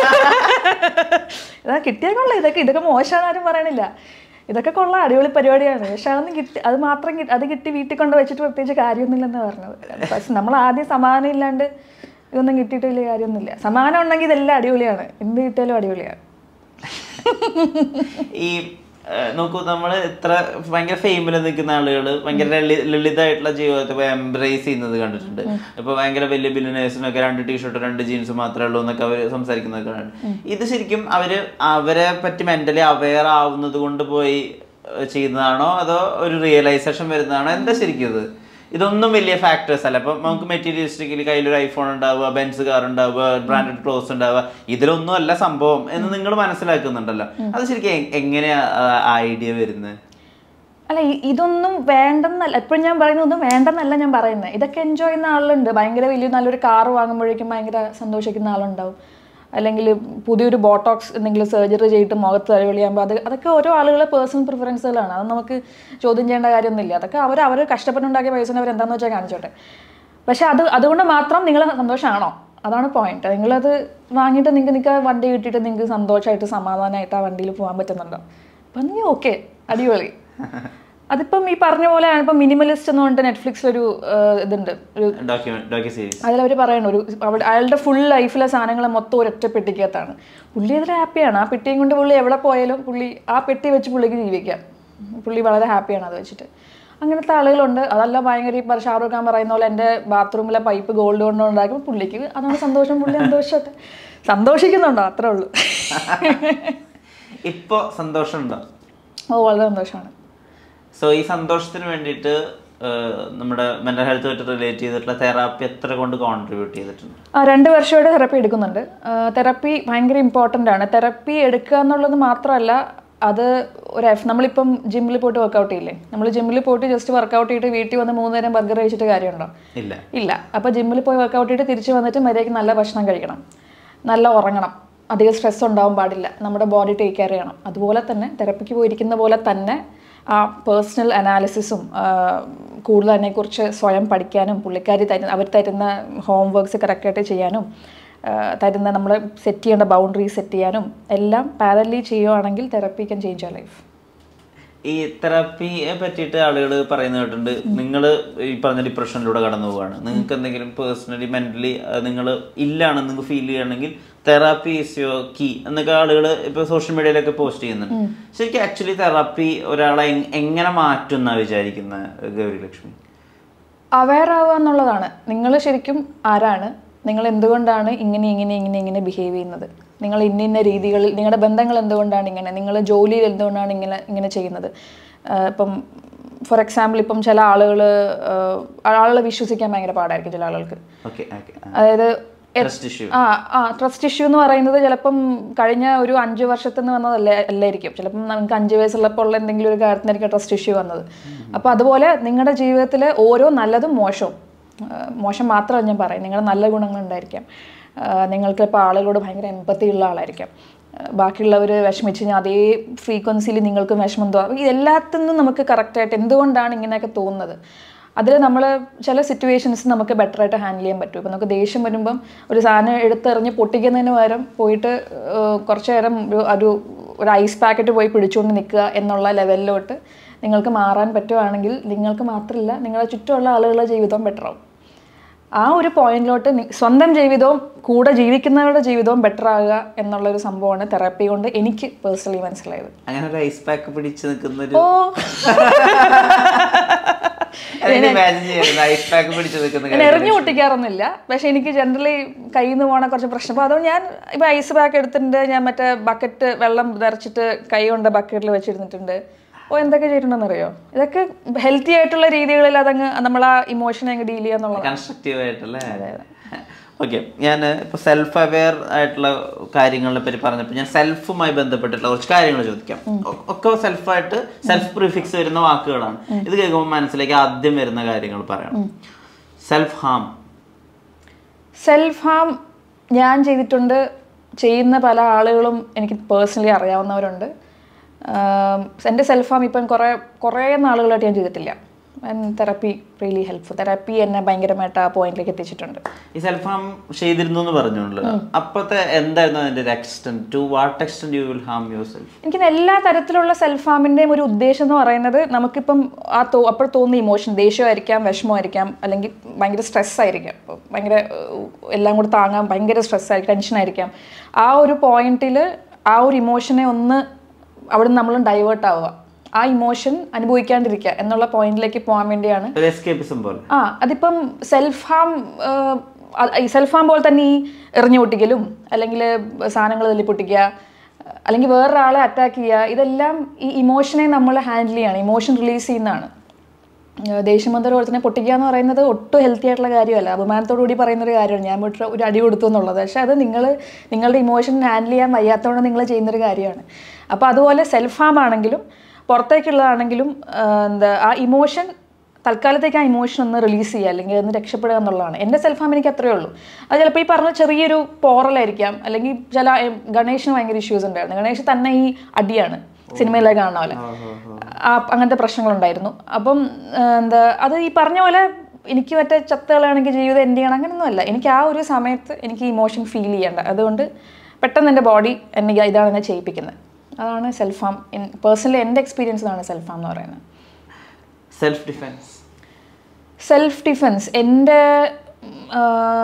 ഇതാ കിട്ടിയാൽ കൊള്ളാം ഇതൊക്കെ ഇതൊക്കെ മോശമാണ് ആരും പറയണില്ല ഇതൊക്കെ കൊള്ളാം അടിപൊളി പരിപാടിയാണ് പക്ഷെ അതൊന്നും കിട്ടി അത് മാത്രം കിട്ടി അത് കിട്ടി വീട്ടിൽ കൊണ്ട് വെച്ചിട്ട് പ്രത്യേകിച്ച് കാര്യമൊന്നുമില്ലെന്ന് പറഞ്ഞത് പക്ഷെ നമ്മൾ ആദ്യം സമാധാനം ഇല്ലാണ്ട് ഇതൊന്നും കിട്ടിയിട്ട് വലിയ കാര്യമൊന്നുമില്ല സമാധാനം ഉണ്ടെങ്കിൽ ഇതെല്ലാം അടിപൊളിയാണ് എന്ത് കിട്ടിയാലും അടിപൊളിയാണ് ഈ ആ, നോക്കൂ നമ്മൾ ഇത്ര ഭയങ്കര ഫെയിമിൽ നിൽക്കുന്ന ആളുകൾ ഭയങ്കര ലളി- ലളിതമായിട്ടുള്ള ജീവിതത്തെ എംബ്രേസ് ചെയ്യുന്നത് കണ്ടിട്ടുണ്ട് ഇപ്പൊ ഭയങ്കര വലിയ ബില്ലിനേഴ്സിനൊക്കെ രണ്ട് ടീഷർട്ട് രണ്ട് ജീൻസ് മാത്രമേ ഉള്ളൂ എന്നൊക്കെ അവർ സംസാരിക്കുന്നതൊക്കെ കണ്ടിട്ടുണ്ട് ഇത് ശരിക്കും അവര് അവരെ പറ്റി മെന്റലി അവെയർ ആവുന്നത് കൊണ്ട് പോയി ആ, ചെയ്യുന്നതാണോ അതോ ഒരു റിയലൈസേഷൻ വരുന്നതാണോ എന്താ ശരിക്കും ഇത് ഇതൊന്നും വലിയ ഫാക്ടേഴ്സ് അല്ല ഇപ്പൊ നമുക്ക് മെറ്റീരിയലിസ്റ്റിക്കലി കയ്യിലൊരു ഐഫോൺ ഉണ്ടാവുക ബെൻസ് കാർ ഉണ്ടാവുക ബ്രാൻഡഡ് ക്ലോത്ത്സ് ഉണ്ടാവുക ഇതിലൊന്നും അല്ല സംഭവം എന്ന് നിങ്ങൾ മനസ്സിലാക്കുന്നുണ്ടല്ലോ അത് ശരിക്കും എ- എങ്ങനെയാ ഐഡിയ വരുന്നത് അല്ല ഇ- ഇതൊന്നും വേണ്ടെന്നല്ല എപ്പോഴും ഞാൻ പറയുന്നത് ഒന്നും വേണ്ടെന്നല്ല ഞാൻ പറയുന്നത് ഇതൊക്കെ എൻജോയ് ചെയ്യുന്ന ആളുണ്ട് ഭയങ്കര വലിയ നല്ലൊരു കാർ വാങ്ങുമ്പോഴേക്കും ഭയങ്കര സന്തോഷിക്കുന്ന ആളുണ്ടാവും അല്ലെങ്കിൽ പുതിയൊരു ബോട്ടോക്സ് എന്തെങ്കിലും സർജറി ചെയ്തിട്ട് മുഖത്ത് അടിപൊളിയാകുമ്പോൾ അത് അതൊക്കെ ഓരോ ആളുകളെ പേഴ്സണൽ പ്രിഫറൻസുകളാണ് അത് നമുക്ക് ചോദ്യം ചെയ്യേണ്ട കാര്യമൊന്നുമില്ല അതൊക്കെ അവർ അവർ കഷ്ടപ്പെട്ടുണ്ടാക്കിയ പൈസ അവർ എന്താണെന്ന് വെച്ചാൽ കാണിച്ചോട്ടെ പക്ഷെ അത് അതുകൊണ്ട് മാത്രം നിങ്ങൾ സന്തോഷമാണോ അതാണ് പോയിന്റ് നിങ്ങളത് വാങ്ങിയിട്ട് നിങ്ങൾക്ക് നിങ്ങൾക്ക് ആ വണ്ടി കിട്ടിയിട്ട് നിങ്ങൾക്ക് സന്തോഷമായിട്ട് സമാധാനമായിട്ട് ആ വണ്ടിയിൽ പോകാൻ പറ്റുന്നുണ്ടോ അപ്പം നീ ഓക്കെ അടിപൊളി അതിപ്പം ഈ പറഞ്ഞ പോലെയാണ് ഇപ്പം മിനിമലിസ്റ്റ് എന്ന് പറഞ്ഞിട്ട് നെറ്റ്ഫ്ലിക്സിൽ ഒരു ഇതുണ്ട് ഒരു ഡോക്യുമെന്റ് ഡോക്യു സീരീസ് അതിലവർ പറയണു ഒരു അവിടെ അയാളുടെ ഫുൾ ലൈഫിലെ സാധനങ്ങൾ മൊത്തം ഒരൊറ്റ പെട്ടിക്കകത്താണ് പുള്ളി അതിൽ ഹാപ്പിയാണ് ആ പെട്ടിയും കൊണ്ട് പുള്ളി എവിടെ പോയാലും പുള്ളി ആ പെട്ടി വെച്ച് പുള്ളിക്ക് ജീവിക്കാം പുള്ളി വളരെ ഹാപ്പിയാണ് അത് വെച്ചിട്ട് അങ്ങനത്തെ ആളുകളുണ്ട് അതല്ല ഭയങ്കര ഈ പറ- ഷാറൂഖ് ഖാൻ പറയുന്ന പോലെ എൻ്റെ ബാത്റൂമിലെ പൈപ്പ് ഗോൾഡ് കൊണ്ട് ഉണ്ടാക്കും പുള്ളിക്ക് അതാണ് സന്തോഷം പുള്ളി സന്തോഷമായിട്ട് സന്തോഷിക്കുന്നുണ്ടോ അത്രേ ഉള്ളൂ ഇപ്പോൾ സന്തോഷമുണ്ടോ ഓ വളരെ സന്തോഷമാണ് സോ ഈ സന്തോഷത്തിന് വേണ്ടിയിട്ട് ഏഹ്, നമ്മുടെ മെന്റൽ ഹെൽത്തുമായിട്ട് റിലേറ്റ് ചെയ്തിട്ടുള്ള തെറാപ്പി എത്ര കൊണ്ട് കോൺട്രിബ്യൂട്ട് ചെയ്തിട്ടുണ്ട് ആ രണ്ട് വർഷമായിട്ട് തെറപ്പി എടുക്കുന്നുണ്ട് തെറപ്പി ഭയങ്കര ഇമ്പോർട്ടൻ്റ് ആണ് തെറപ്പി എടുക്കുക എന്നുള്ളത് മാത്രമല്ല അത് ഒരു എഫ് നമ്മളിപ്പം ജിമ്മിൽ പോയിട്ട് വർക്കൗട്ട് ചെയ്യില്ലേ നമ്മൾ ജിമ്മിൽ പോയിട്ട് ജസ്റ്റ് വർക്കൗട്ട് ചെയ്തിട്ട് വീട്ടിൽ വന്ന് മൂന്ന് നേരം ബർഗർ കഴിച്ചിട്ട് കാര്യമുണ്ടോ ഇല്ല ഇല്ല അപ്പോൾ ജിമ്മിൽ പോയി വർക്കൗട്ട് ചെയ്തിട്ട് തിരിച്ച് വന്നിട്ട് മര്യാദയ്ക്ക് നല്ല ഭക്ഷണം കഴിക്കണം നല്ല ഉറങ്ങണം അധികം സ്ട്രെസ് ഉണ്ടാവാൻ പാടില്ല നമ്മുടെ ബോഡി ടേക്ക് കെയർ ചെയ്യണം അതുപോലെ തന്നെ തെറപ്പിക്ക് പോയിരിക്കുന്ന പോലെ തന്നെ ആ പേഴ്സണൽ അനാലിസിസും കൂടുതൽ അതിനെക്കുറിച്ച് സ്വയം പഠിക്കാനും പുള്ളിക്കാരി തരുന്ന അവർ തരുന്ന ഹോം വർക്ക്സ് കറക്റ്റായിട്ട് ചെയ്യാനും ആ, തരുന്ന നമ്മൾ സെറ്റ് ചെയ്യേണ്ട ബൗണ്ടറി സെറ്റ് ചെയ്യാനും എല്ലാം പാരലി ചെയ്യുവാണെങ്കിൽ therapy can change your life ഈ തെറാപ്പിയെ പറ്റിയിട്ട് ആളുകൾ പറയുന്നത് കേട്ടിട്ടുണ്ട് നിങ്ങൾ ഈ പറഞ്ഞ ഡിപ്രഷനിലൂടെ കടന്നു പോവാണ് നിങ്ങൾക്ക് എന്തെങ്കിലും പേഴ്സണലി മെന്റലി നിങ്ങൾ ഇല്ലാണെന്ന് നിങ്ങൾക്ക് ഫീൽ ചെയ്യുകയാണെങ്കിൽ തെറാപ്പി ഈസ് യുവർ കീ എന്നൊക്കെ ആളുകൾ ഇപ്പൊ സോഷ്യൽ മീഡിയയിലൊക്കെ പോസ്റ്റ് ചെയ്യുന്നുണ്ട് ശരിക്കും ആക്ച്വലി തെറാപ്പി ഒരാളെ എങ്- എങ്ങനെ മാറ്റും എന്നാ വിചാരിക്കുന്ന ഗൗരി ലക്ഷ്മി അവെയർ ആവുക എന്നുള്ളതാണ് നിങ്ങൾ ശരിക്കും ആരാണ് നിങ്ങൾ എന്തുകൊണ്ടാണ് ഇങ്ങനെ ഇങ്ങനെ ഇങ്ങനെ ഇങ്ങനെ ബിഹേവ് ചെയ്യുന്നത് നിങ്ങൾ ഇന്ന ഇന്ന രീതികളിൽ നിങ്ങളുടെ ബന്ധങ്ങൾ എന്തുകൊണ്ടാണ് ഇങ്ങനെ നിങ്ങൾ ജോലിയിൽ എന്തുകൊണ്ടാണ് ഇങ്ങനെ ഇങ്ങനെ ചെയ്യുന്നത് ആഹ് ഇപ്പം ഫോർ എക്സാമ്പിൾ ഇപ്പം ചില ആളുകൾ ആളുകളെ വിശ്വസിക്കാൻ ഭയങ്കര പാടായിരിക്കും ചില ആളുകൾക്ക് ഓക്കെ ഓക്കെ അതായത് ട്രസ്റ്റ് ഇഷ്യൂ ആ ആ ട്രസ്റ്റ് ഇഷ്യൂ എന്ന് പറയുന്നത് ചിലപ്പം കഴിഞ്ഞ ഒരു അഞ്ച് വർഷത്തിൽ നിന്ന് വന്നതല്ല അല്ലായിരിക്കും ചിലപ്പം നമുക്ക് അഞ്ച് വയസ്സുള്ളപ്പോൾ ഉള്ള എന്തെങ്കിലും ഒരു കാര്യത്തിനായിരിക്കും ട്രസ്റ്റ് ഇഷ്യൂ വന്നത് അപ്പോൾ അതുപോലെ നിങ്ങളുടെ ജീവിതത്തിൽ ഓരോ നല്ലതും മോശവും ആ, മോശം മാത്രമല്ല ഞാൻ പറയും നിങ്ങളുടെ നല്ല ഗുണങ്ങൾ ഉണ്ടായിരിക്കാം നിങ്ങൾക്ക് ഇപ്പോൾ ആളുകളോട് ഭയങ്കര എമ്പത്തി ഉള്ള ആളായിരിക്കാം ആ, ബാക്കിയുള്ളവർ വിഷമിച്ച് കഴിഞ്ഞാൽ അതേ ഫ്രീക്വൻസിയിൽ നിങ്ങൾക്കും വിഷമം തോന്നും എല്ലാത്തിൽ നിന്നും നമുക്ക് കറക്റ്റായിട്ട് എന്തുകൊണ്ടാണ് ഇങ്ങനെയൊക്കെ തോന്നുന്നത് അതിൽ നമ്മൾ ചില സിറ്റുവേഷൻസ് നമുക്ക് ബെറ്റർ ആയിട്ട് ഹാൻഡിൽ ചെയ്യാൻ പറ്റും ഇപ്പം നമുക്ക് ദേഷ്യം വരുമ്പം ഒരു സാധനം എടുത്തെറിഞ്ഞ് പൊട്ടിക്കുന്നതിന് പകരം പോയിട്ട് ഏഹ്, കുറച്ച് നേരം ഒരു ഒരു ഒരു ഐസ് പാക്കറ്റ് പോയി പിടിച്ചുകൊണ്ട് നിൽക്കുക എന്നുള്ള ലെവലിലോട്ട് നിങ്ങൾക്ക് മാറാൻ പറ്റുവാണെങ്കിൽ നിങ്ങൾക്ക് മാത്രമല്ല നിങ്ങളുടെ ചുറ്റുമുള്ള ആളുകളുടെ ജീവിതവും ബെറ്റർ ആവും ആ ഒരു പോയിന്റിലോട്ട് നി- സ്വന്തം ജീവിതവും കൂടെ ജീവിക്കുന്നവരുടെ ജീവിതവും ബെറ്റർ ആകുക എന്നുള്ളൊരു സംഭവമാണ് തെറാപ്പി കൊണ്ട് എനിക്ക് പേഴ്സണലി മനസ്സിലായത് അങ്ങനെ ഒരു ഐസ് പാക്ക് പിടിച്ച് നിൽക്കുന്ന ഒരു ഓ ഇമാജിൻ ചെയ്യുന്നത് ഐസ് പാക്ക് പിടിച്ച് നിൽക്കുന്ന ഞാൻ എറിഞ്ഞു പൊട്ടിക്കാറൊന്നുമില്ല പക്ഷെ എനിക്ക് ജനറലി കയ്യിൽ നിന്ന് പോണ കുറച്ച് പ്രശ്നം അപ്പോൾ അതുകൊണ്ട് ഞാൻ ഇപ്പോൾ ഐസ് പാക്ക് എടുത്തിട്ടുണ്ട് ഞാൻ മറ്റേ ബക്കറ്റ് വെള്ളം നിറച്ചിട്ട് കൈ കൊണ്ട് ബക്കറ്റിൽ വെച്ചിരുന്നിട്ടുണ്ട് ഓ എന്തൊക്കെ ചെയ്തിട്ടുണ്ടെന്ന് അറിയോ ഇതൊക്കെ ഹെൽത്തി ആയിട്ടുള്ള രീതികളിൽ അതങ്ങ് നമ്മൾ ആ ഇമോഷനെ അങ്ങ് ഡീൽ ചെയ്യാന്നുള്ളതാണ് കൺസ്ട്രക്റ്റീവ് ആയിട്ടല്ലേ ഓക്കെ ഞാൻ ഇപ്പോൾ സെൽഫ് അവെയർ ആയിട്ടുള്ള കാര്യങ്ങളെ പറ്റി പറഞ്ഞപ്പോൾ ഞാൻ സെൽഫുമായി ബന്ധപ്പെട്ടിട്ടുള്ള കുറച്ച് കാര്യങ്ങൾ ചോദിക്കാം ഒ- ഒക്കെ സെൽഫായിട്ട് സെൽഫ് പ്രിഫിക്സ് വരുന്ന വാക്കുകളാണ് ഇത് കേൾക്കുമ്പോൾ മനസ്സിലേക്ക് ആദ്യം വരുന്ന കാര്യങ്ങൾ പറയണം സെൽഫ് ഹാം സെൽഫ് ഹാം ഞാൻ ചെയ്തിട്ടുണ്ട് ചെയ്യുന്ന പല ആളുകളും എനിക്ക് പേഴ്സണലി അറിയാവുന്നവരുണ്ട് ആം, എൻ്റെ സെൽഫ് ഹാം ഇപ്പം കുറേ കുറേ നാളുകളായിട്ട് ഞാൻ ചെയ്തിട്ടില്ല തെറപ്പി റിയലി ഹെൽപ്ഫുൾ തെറപ്പി എന്നെ ഭയങ്കരമായിട്ട് ആ പോയിന്റിലേക്ക് എത്തിച്ചിട്ടുണ്ട് ഈ സെൽഫ് ഹാം ചെയ്തിരുന്നു എന്ന് പറഞ്ഞോളൂ അപ്പോഴത്തെ എന്തായിരുന്നു അതിന്റെ ഒരു extent to what extent you will harm yourself എനിക്ക് എല്ലാ തരത്തിലുള്ള സെൽഫ് ഹാമിൻ്റെയും ഒരു ഉദ്ദേശം എന്ന് പറയുന്നത് നമുക്കിപ്പം ആ തോ അപ്പോൾ തോന്നുന്ന ഇമോഷൻ ദേഷ്യമായിരിക്കാം വിഷമമായിരിക്കാം അല്ലെങ്കിൽ ഭയങ്കര സ്ട്രെസ് ആയിരിക്കാം ഇപ്പം ഭയങ്കര ഏഹ്, എല്ലാം കൂടി താങ്ങാൻ ഭയങ്കര സ്ട്രെസ് ആയിരിക്കും ടെൻഷൻ ആയിരിക്കാം ആ ഒരു പോയിന്റിൽ ആ ഒരു ഇമോഷനെ ഒന്ന് അവിടെ നിന്ന് നമ്മൾ ഡൈവേർട്ട് ആവുക ആ ഇമോഷൻ അനുഭവിക്കാണ്ടിരിക്കുക എന്നുള്ള പോയിന്റിലേക്ക് പോകാൻ വേണ്ടിയാണ് ഒരു എസ്കേപ്പിസം പോലെ ആ അതിപ്പം സെൽഫ് ഹാം ഈ സെൽഫ് ഹാം പോലെ തന്നെ ഈ എറിഞ്ഞു പൊട്ടിക്കലും അല്ലെങ്കിൽ സാധനങ്ങൾ തല്ലി പൊട്ടിക്കുക അല്ലെങ്കിൽ വേറൊരാളെ അറ്റാക്ക് ചെയ്യുക ഇതെല്ലാം ഈ ഇമോഷനെ നമ്മൾ ഹാൻഡിൽ ചെയ്യാണ് ഇമോഷൻ റിലീസ് ചെയ്യുന്നതാണ് ഏഹ് ദേഷ്യം വന്ന ഒരു തന്നെ പൊട്ടിക്കുക എന്ന് പറയുന്നത് ഒട്ടും ഹെൽത്തി ആയിട്ടുള്ള കാര്യമല്ല അഭിമാനത്തോടു കൂടി പറയുന്ന ഒരു കാര്യമാണ് ഞാൻ പോയിട്ട് ഒരു അടി കൊടുത്തു എന്നുള്ളത് പക്ഷേ അത് നിങ്ങൾ നിങ്ങളുടെ ഇമോഷൻ ഹാൻഡിൽ ചെയ്യാൻ വയ്യാത്തതുകൊണ്ട് നിങ്ങൾ ചെയ്യുന്നൊരു കാര്യമാണ് അപ്പോൾ അതുപോലെ സെൽഫ് ഹാം ആണെങ്കിലും പുറത്തേക്കുള്ളതാണെങ്കിലും ആഹ് എന്താ ആ ഇമോഷൻ തൽക്കാലത്തേക്ക് ആ ഇമോഷൻ ഒന്ന് റിലീസ് ചെയ്യുക അല്ലെങ്കിൽ ഒന്ന് രക്ഷപ്പെടുക എന്നുള്ളതാണ് എൻ്റെ സെൽഫ് ഹാം എനിക്ക് അത്രയേ ഉള്ളൂ അത് ചിലപ്പോൾ ഈ പറഞ്ഞ ചെറിയൊരു പോറലായിരിക്കാം അല്ലെങ്കിൽ ചില ഏഹ്, ഗണേഷിന് ഭയങ്കര ഇഷ്യൂസ് ഉണ്ടായിരുന്നു ഗണേഷ് തന്നെ ഈ അടിയാണ് സിനിമയിലൊക്കെ കാണുന്ന പോലെ ആ അങ്ങനത്തെ പ്രശ്നങ്ങളുണ്ടായിരുന്നു അപ്പം ആ, എന്താ അത് ഈ പറഞ്ഞ പോലെ എനിക്ക് മറ്റേ ചത്തുകളാണെങ്കിൽ ജീവിതം എൻഡ് ചെയ്യണം അങ്ങനെയൊന്നുമല്ല എനിക്ക് ആ ഒരു സമയത്ത് എനിക്ക് ഇമോഷൻ ഫീൽ ചെയ്യേണ്ട അതുകൊണ്ട് പെട്ടെന്ന് എൻ്റെ ബോഡി എന്നെ ഇതാണ് എന്നെ ചെയ്യിപ്പിക്കുന്നത് അതാണ് സെൽഫ് ഹാം പേഴ്സണലി എൻ്റെ എക്സ്പീരിയൻസ് ആണ് സെൽഫ് ഹാം എന്ന് പറയുന്നത് സെൽഫ് ഡിഫെൻസ് സെൽഫ് ഡിഫെൻസ് എൻ്റെ ആ,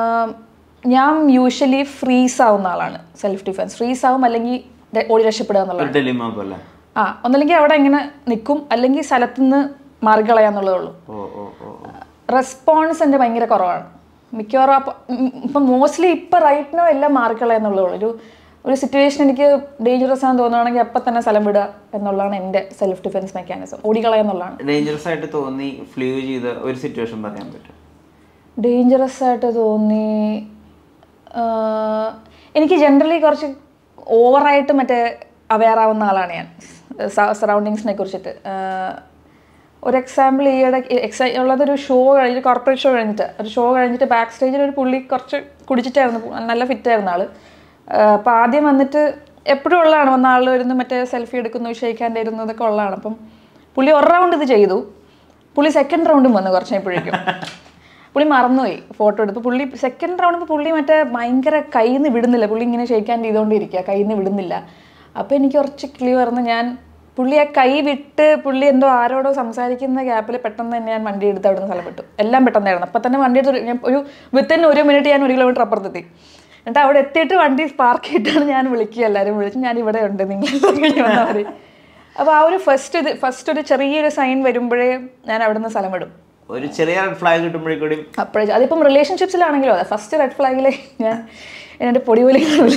ഞാൻ യൂഷ്വലി ഫ്രീസ് ആവുന്ന ആളാണ് സെൽഫ് ഡിഫെൻസ് ഫ്രീസ് ആവും അല്ലെങ്കിൽ ര- ഓടി രക്ഷപ്പെടുക എന്നുള്ളത് ഒരു ഡെലിമ പോലെ ആ ഒന്നല്ലെങ്കിൽ അവിടെ ഇങ്ങനെ നിൽക്കും അല്ലെങ്കിൽ സ്ഥലത്ത് നിന്ന് മാറിക്കളയാന്നുള്ളതേ ഉള്ളൂ ഓ ഓ ഓ ഓ. റെസ്പോൺസ് എൻ്റെ ഭയങ്കര കുറവാണ് മിക്കവാറും അപ്പം ഇപ്പം മോസ്റ്റ്ലി ഇപ്പം റൈറ്റിനോ എല്ലാം മാറിക്കളയെന്നുള്ളൂ ഒരു ഒരു സിറ്റുവേഷൻ എനിക്ക് ഡേഞ്ചറസ് ആണെന്ന് തോന്നുകയാണെങ്കിൽ അപ്പം തന്നെ സ്ഥലം വിടുക എന്നുള്ളതാണ് എൻ്റെ സെൽഫ് ഡിഫെൻസ് മെക്കാനിസം ഓടിക്കളയെന്നുള്ളതാണ് ഡേഞ്ചറസ് ആയിട്ട് തോന്നി ഫ്ലൂ ചെയ്ത ഒരു സിറ്റുവേഷൻ പറയാൻ പറ്റും ഡേഞ്ചറസ് ആയിട്ട് തോന്നി ആഹ് എനിക്ക് ജനറലി കുറച്ച് ഓവറായിട്ട് മറ്റേ അവെയർ ആവുന്ന ആളാണ് ഞാൻ സറൗണ്ടിങ്സിനെ കുറിച്ചിട്ട് ആഹ് ഒരു എക്സാമ്പിൾ ഈയിടെ എക്സാ ഉള്ളതൊരു ഷോ കഴിഞ്ഞിട്ട് കോർപ്പറേറ്റ് ഷോ കഴിഞ്ഞിട്ട് ഒരു ഷോ കഴിഞ്ഞിട്ട് ബാക്ക് സ്റ്റേജിൽ ഒരു പുള്ളി കുറച്ച് കുടിച്ചിട്ടായിരുന്നു നല്ല ഫിറ്റായിരുന്ന ആള് അപ്പോൾ ആദ്യം വന്നിട്ട് എപ്പോഴും ഉള്ളതാണ് വന്ന ആൾ വരുന്നു മറ്റേ സെൽഫി എടുക്കുന്നു ഷെയ്ക്കാൻ്റെ ഇരുന്നു ഇതൊക്കെ ഉള്ളതാണ് അപ്പം പുള്ളി ഒരു റൗണ്ട് ഇത് ചെയ്തു പുള്ളി സെക്കൻഡ് റൗണ്ടും വന്നു കുറച്ച് കഴിയുമ്പോഴേക്കും പുള്ളി മറന്നുപോയി ഫോട്ടോ എടുത്ത് പുള്ളി സെക്കൻഡ് റൗണ്ട് പുള്ളി മറ്റേ ഭയങ്കര കയ്യിൽ നിന്ന് വിടുന്നില്ല പുള്ളി ഇങ്ങനെ ഷെയ്ക്കാൻ ചെയ്തുകൊണ്ടിരിക്കുക കയ്യിൽ നിന്ന് വിടുന്നില്ല അപ്പോൾ എനിക്ക് കുറച്ച് കിളി പറഞ്ഞ് ഞാൻ പുള്ളി ആ കൈ വിട്ട് പുള്ളി എന്തോ ആരോടോ സംസാരിക്കുന്ന ഗ്യാപ്പിൽ പെട്ടെന്ന് തന്നെ ഞാൻ വണ്ടി എടുത്ത് അവിടെ നിന്ന് സ്ഥലം വിട്ടു എല്ലാം പെട്ടെന്നായിരുന്നു അപ്പം തന്നെ വണ്ടി എടുത്ത് ഞാൻ ഒരു വിത്തിൻ ഒരു മിനിറ്റ് ഞാൻ ഒരു കിലോമീറ്റർ അപ്പുറത്തെത്തി എന്നിട്ട് അവിടെ എത്തിയിട്ട് വണ്ടി പാർക്ക് ചെയ്തിട്ടാണ് ഞാൻ വിളിക്കുക എല്ലാവരും വിളിച്ച് ഞാൻ ഇവിടെ ഉണ്ട് നിങ്ങൾ കഴിഞ്ഞ് വന്നാൽ മതി അപ്പോൾ ആ ഒരു ഫസ്റ്റ് ഇത് ഫസ്റ്റ് ഒരു ചെറിയൊരു സൈൻ വരുമ്പോഴേ ഞാൻ അവിടെ നിന്ന് സ്ഥലം വിടും ഒരു ചെറിയ റെഡ് ഫ്ലാഗ് കിട്ടുമ്പോഴേക്കൂടി അപ്പോഴേ അതിപ്പം റിലേഷൻഷിപ്സിലാണെങ്കിലും അതെ ഫസ്റ്റ് റെഡ് ഫ്ലാഗിലെ ഞാൻ എൻ്റെ പൊടി പോലെ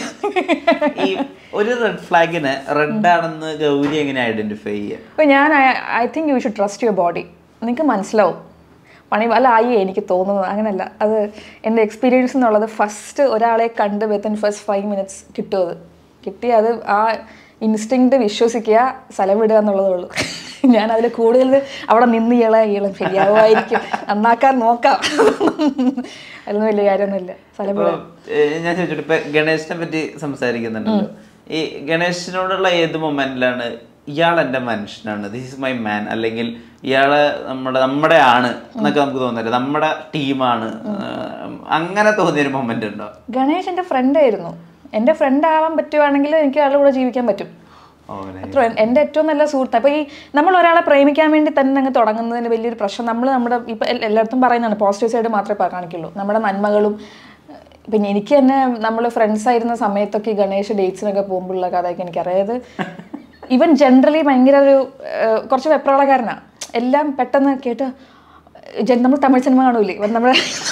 ഈ ഒരു റെഡ് ഫ്ലാഗിന് റെഡ് ആണെന്ന് ഗൗരി എങ്ങനെ ഐഡന്റിഫൈ ചെയ്യുക അപ്പോൾ ഞാൻ I think you should trust your body നിങ്ങൾക്ക് മനസ്സിലാവും പണി അല്ല ആയി എനിക്ക് തോന്നുന്നത് അങ്ങനെയല്ല അത് എൻ്റെ എക്സ്പീരിയൻസ് എന്നുള്ളത് ഫസ്റ്റ് ഒരാളെ കണ്ട് വിത്തിൻ ഫസ്റ്റ് ഫൈവ് മിനിറ്റ്സ് കിട്ടും അത് കിട്ടി അത് ആ ഇൻസ്റ്റിങ്ക്റ്റ് വിശ്വസിക്കുക സ്ഥലം വിടുക എന്നുള്ളതേ ഉള്ളൂ ഞാൻ അതിൽ കൂടുതൽ അവിടെ നിന്ന് ഇയാളെ ഇയാളും ശരിയാവുമായിരിക്കും നന്നാക്കാൻ നോക്കാം അതൊന്നും വലിയ കാര്യമൊന്നുമില്ല സ്ഥലം ഇപ്പൊ, വിടുക ഏഹ്, ഞാൻ ചോദിച്ചോട്ടെ ഇപ്പൊ ഗണേശിനെ പറ്റി സംസാരിക്കുന്നുണ്ടല്ലോ ഈ ഗണേശിനോടുള്ള ഏത് മൊമെന്റിലാണ് ഇയാൾ എന്റെ മനുഷ്യനാണ് ദിസ് ഇസ് മൈ മാൻ അല്ലെങ്കിൽ ഇയാള് നമ്മുടെ നമ്മുടെ ആണ് എന്നൊക്കെ നമുക്ക് തോന്നില്ല നമ്മുടെ ടീമാണ് അങ്ങനെ തോന്നിയൊരു മൊമെന്റ് ഉണ്ടോ ഗണേഷ് എൻ്റെ ഫ്രണ്ടായിരുന്നു എൻ്റെ ഫ്രണ്ട് ആവാൻ പറ്റുവാണെങ്കിൽ എനിക്ക് അയാളുടെ കൂടെ ജീവിക്കാൻ പറ്റും ഓ, nice. അത്ര എൻ്റെ ഏറ്റവും നല്ല സുഹൃത്ത് അപ്പോൾ ഈ നമ്മൾ ഒരാളെ പ്രേമിക്കാൻ വേണ്ടി തന്നെ അങ്ങ് തുടങ്ങുന്നതിന് വലിയൊരു പ്രശ്നം നമ്മൾ നമ്മുടെ ഇപ്പം എൽ- എല്ലായിടത്തും പറയുന്നതാണ് പോസിറ്റീവ് സൈഡ് മാത്രമേ പ- കാണിക്കുള്ളൂ നമ്മുടെ നന്മകളും ഏഹ്, പിന്നെ എനിക്ക് തന്നെ നമ്മൾ ഫ്രണ്ട്സ് ആയിരുന്ന സമയത്തൊക്കെ ഈ ഗണേഷ് ഡേറ്റ്സിനൊക്കെ പോകുമ്പോഴുള്ള കഥയൊക്കെ എനിക്കറിയാം അതായത് ഇവൻ ജനറലി ഭയങ്കര ഒരു ഏഹ്, കുറച്ച് വെപ്രാളക്കാരനാണ് എല്ലാം പെട്ടെന്ന് കേട്ട് ജൻ നമ്മൾ തമിഴ് സിനിമ കാണൂലേ ഇവൻ നമ്മുടെ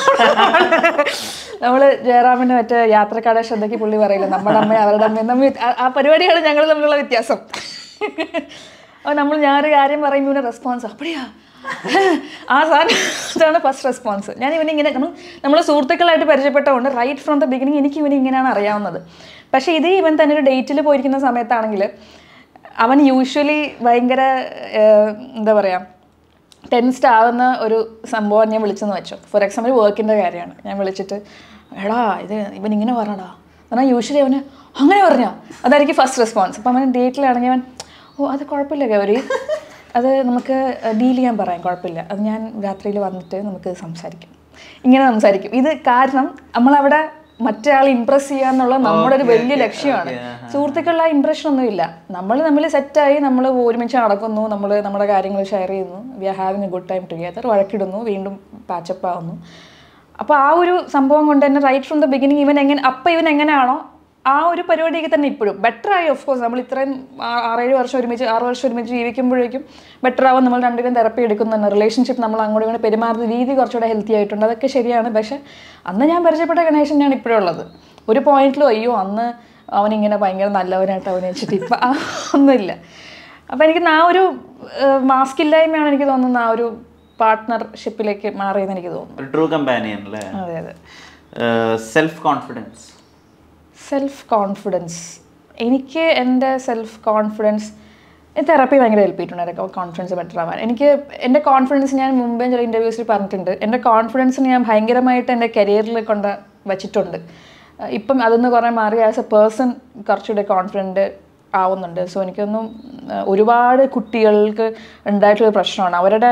നമ്മൾ ജയറാമിന്റെ മറ്റേ യാത്രക്കാരുടെ ശ്രദ്ധയ്ക്ക് പുള്ളി പറയില്ല നമ്മുടെ അമ്മ അവരുടെ അമ്മ തമ്മിൽ ആ- ആ പരിപാടിയാണ് ഞങ്ങൾ തമ്മിലുള്ള വ്യത്യാസം അപ്പോൾ നമ്മൾ ഞാനൊരു കാര്യം പറയുമ്പോൾ ഇവൻ്റെ റെസ്പോൺസ് അപ്പടിയാ ആ സാധനം അതാണ് ഫസ്റ്റ് റെസ്പോൺസ് ഞാൻ ഇവനിങ്ങനെ നമ്മൾ നമ്മൾ സുഹൃത്തുക്കളായിട്ട് പരിചയപ്പെട്ടതുകൊണ്ട് റൈറ്റ് ഫ്രം ദ ബിഗിനിങ് എനിക്ക് ഇവനെ ഇങ്ങനെയാണ് അറിയാവുന്നത് പക്ഷേ ഇത് ഇവൻ തന്നെ ഒരു ഡേറ്റിൽ പോയിരിക്കുന്ന സമയത്താണെങ്കിൽ അവൻ യൂഷ്വലി ഭയങ്കര ഏഹ്, എന്താ പറയുക ടെൻസ്ഡ് ആവുന്ന ഒരു സംഭവം ഞാൻ വിളിച്ചെന്ന് വെച്ചോ ഫോർ എക്സാമ്പിൾ വർക്കിൻ്റെ കാര്യമാണ് ഞാൻ വിളിച്ചിട്ട് എടാ ഇത് ഇവൻ ഇങ്ങനെ പറഞ്ഞടാ എന്നാൽ യൂഷ്വലി അവന് അങ്ങനെ പറഞ്ഞാ അതായിരിക്കും ഫസ്റ്റ് റെസ്പോൺസ് അപ്പം അവൻ ഡേറ്റിലാണെങ്കിൽ അവൻ ഓ അത് കുഴപ്പമില്ല ഗൗരി അത് നമുക്ക് ഡീൽ ചെയ്യാൻ പറയാം കുഴപ്പമില്ല അത് ഞാൻ രാത്രിയിൽ വന്നിട്ട് നമുക്ക് സംസാരിക്കാം ഇങ്ങനെ സംസാരിക്കും ഇത് കാരണം നമ്മളവിടെ മറ്റേ ആൾ ഇമ്പ്രസ് ചെയ്യുക എന്നുള്ളത് നമ്മുടെ ഒരു വലിയ ലക്ഷ്യമാണ് സുഹൃത്തുക്കളുടെ ആ ഇമ്പ്രഷൻ ഒന്നുമില്ല നമ്മൾ തമ്മിൽ സെറ്റായി നമ്മൾ ഒരുമിച്ച് നടക്കുന്നു നമ്മൾ നമ്മുടെ കാര്യങ്ങൾ ഷെയർ ചെയ്യുന്നു we are having a good time together വഴക്കിടുന്നു വീണ്ടും പാച്ചപ്പ് ആവുന്നു അപ്പോൾ ആ ഒരു സംഭവം കൊണ്ട് തന്നെ റൈറ്റ് ഫ്രം ദ ബിഗിനിങ് ഇവൻ എങ്ങനെ അപ്പം ഇവൻ എങ്ങനെയാണോ ആ ഒരു പരിപാടിയൊക്കെ തന്നെ ഇപ്പോഴും ബെറ്റർ ആയി ഓഫ് കോഴ്സ് നമ്മൾ ഇത്രയും ആ- ആറേഴ് വർഷം ഒരുമിച്ച് ആറ് വർഷം ഒരുമിച്ച് ജീവിക്കുമ്പോഴേക്കും ബെറ്റർ ആവും നമ്മൾ രണ്ടുപേരും തെറപ്പി എടുക്കുന്നുണ്ട് റിലേഷൻഷിപ്പ് നമ്മൾ അങ്ങോട്ടും ഇങ്ങോട്ട് പെരുമാറുന്ന രീതി കുറച്ചുകൂടെ ഹെൽത്തി ആയിട്ടുണ്ട് അതൊക്കെ ശരിയാണ് പക്ഷെ അന്ന് ഞാൻ പരിചയപ്പെട്ട ഗണേശൻ ഞാൻ ഇപ്പോഴും ഉള്ളത് ഒരു പോയിന്റിലും അയ്യോ അന്ന് അവനിങ്ങനെ ഭയങ്കര നല്ലവനായിട്ട് അഭിനയിച്ചിട്ട് ഇപ്പം ആ ഒന്നുമില്ല അപ്പം എനിക്ക് ആ ഒരു മാസ്ക് ഇല്ലായ്മയാണ് എനിക്ക് തോന്നുന്നത് ആ ഒരു പാർട്ട്ണർഷിപ്പിലേക്ക് മാറിയെന്ന് എനിക്ക് തോന്നുന്നു ഒരു ട്രൂ കമ്പാനിയൻ അല്ലേ അതെ അതെ സെൽഫ് കോൺഫിഡൻസ് സെൽഫ് കോൺഫിഡൻസ് എനിക്ക് എൻ്റെ സെൽഫ് കോൺഫിഡൻസ് തെറപ്പി ഭയങ്കര ഹെൽപ്പ് ചെയ്തിട്ടുണ്ട് എൻ്റെ കോൺഫിഡൻസ് ബെറ്റർ ആവാൻ എനിക്ക് എൻ്റെ കോൺഫിഡൻസ് ഞാൻ മുമ്പേ ചില ഇൻ്റർവ്യൂസിൽ പറഞ്ഞിട്ടുണ്ട് എൻ്റെ കോൺഫിഡൻസിന് ഞാൻ ഭയങ്കരമായിട്ട് എൻ്റെ കരിയറിൽ കൊണ്ട് വച്ചിട്ടുണ്ട് അഹ് ഇപ്പം അതൊന്ന് കുറേ മാറി ആസ് എ പേഴ്സൺ കുറച്ചുകൂടെ കോൺഫിഡൻറ്റ് ആവുന്നുണ്ട് സോ എനിക്കൊന്നും അഹ് ഒരുപാട് കുട്ടികൾക്ക് ഉണ്ടായിട്ടുള്ള പ്രശ്നമാണ് അവരുടെ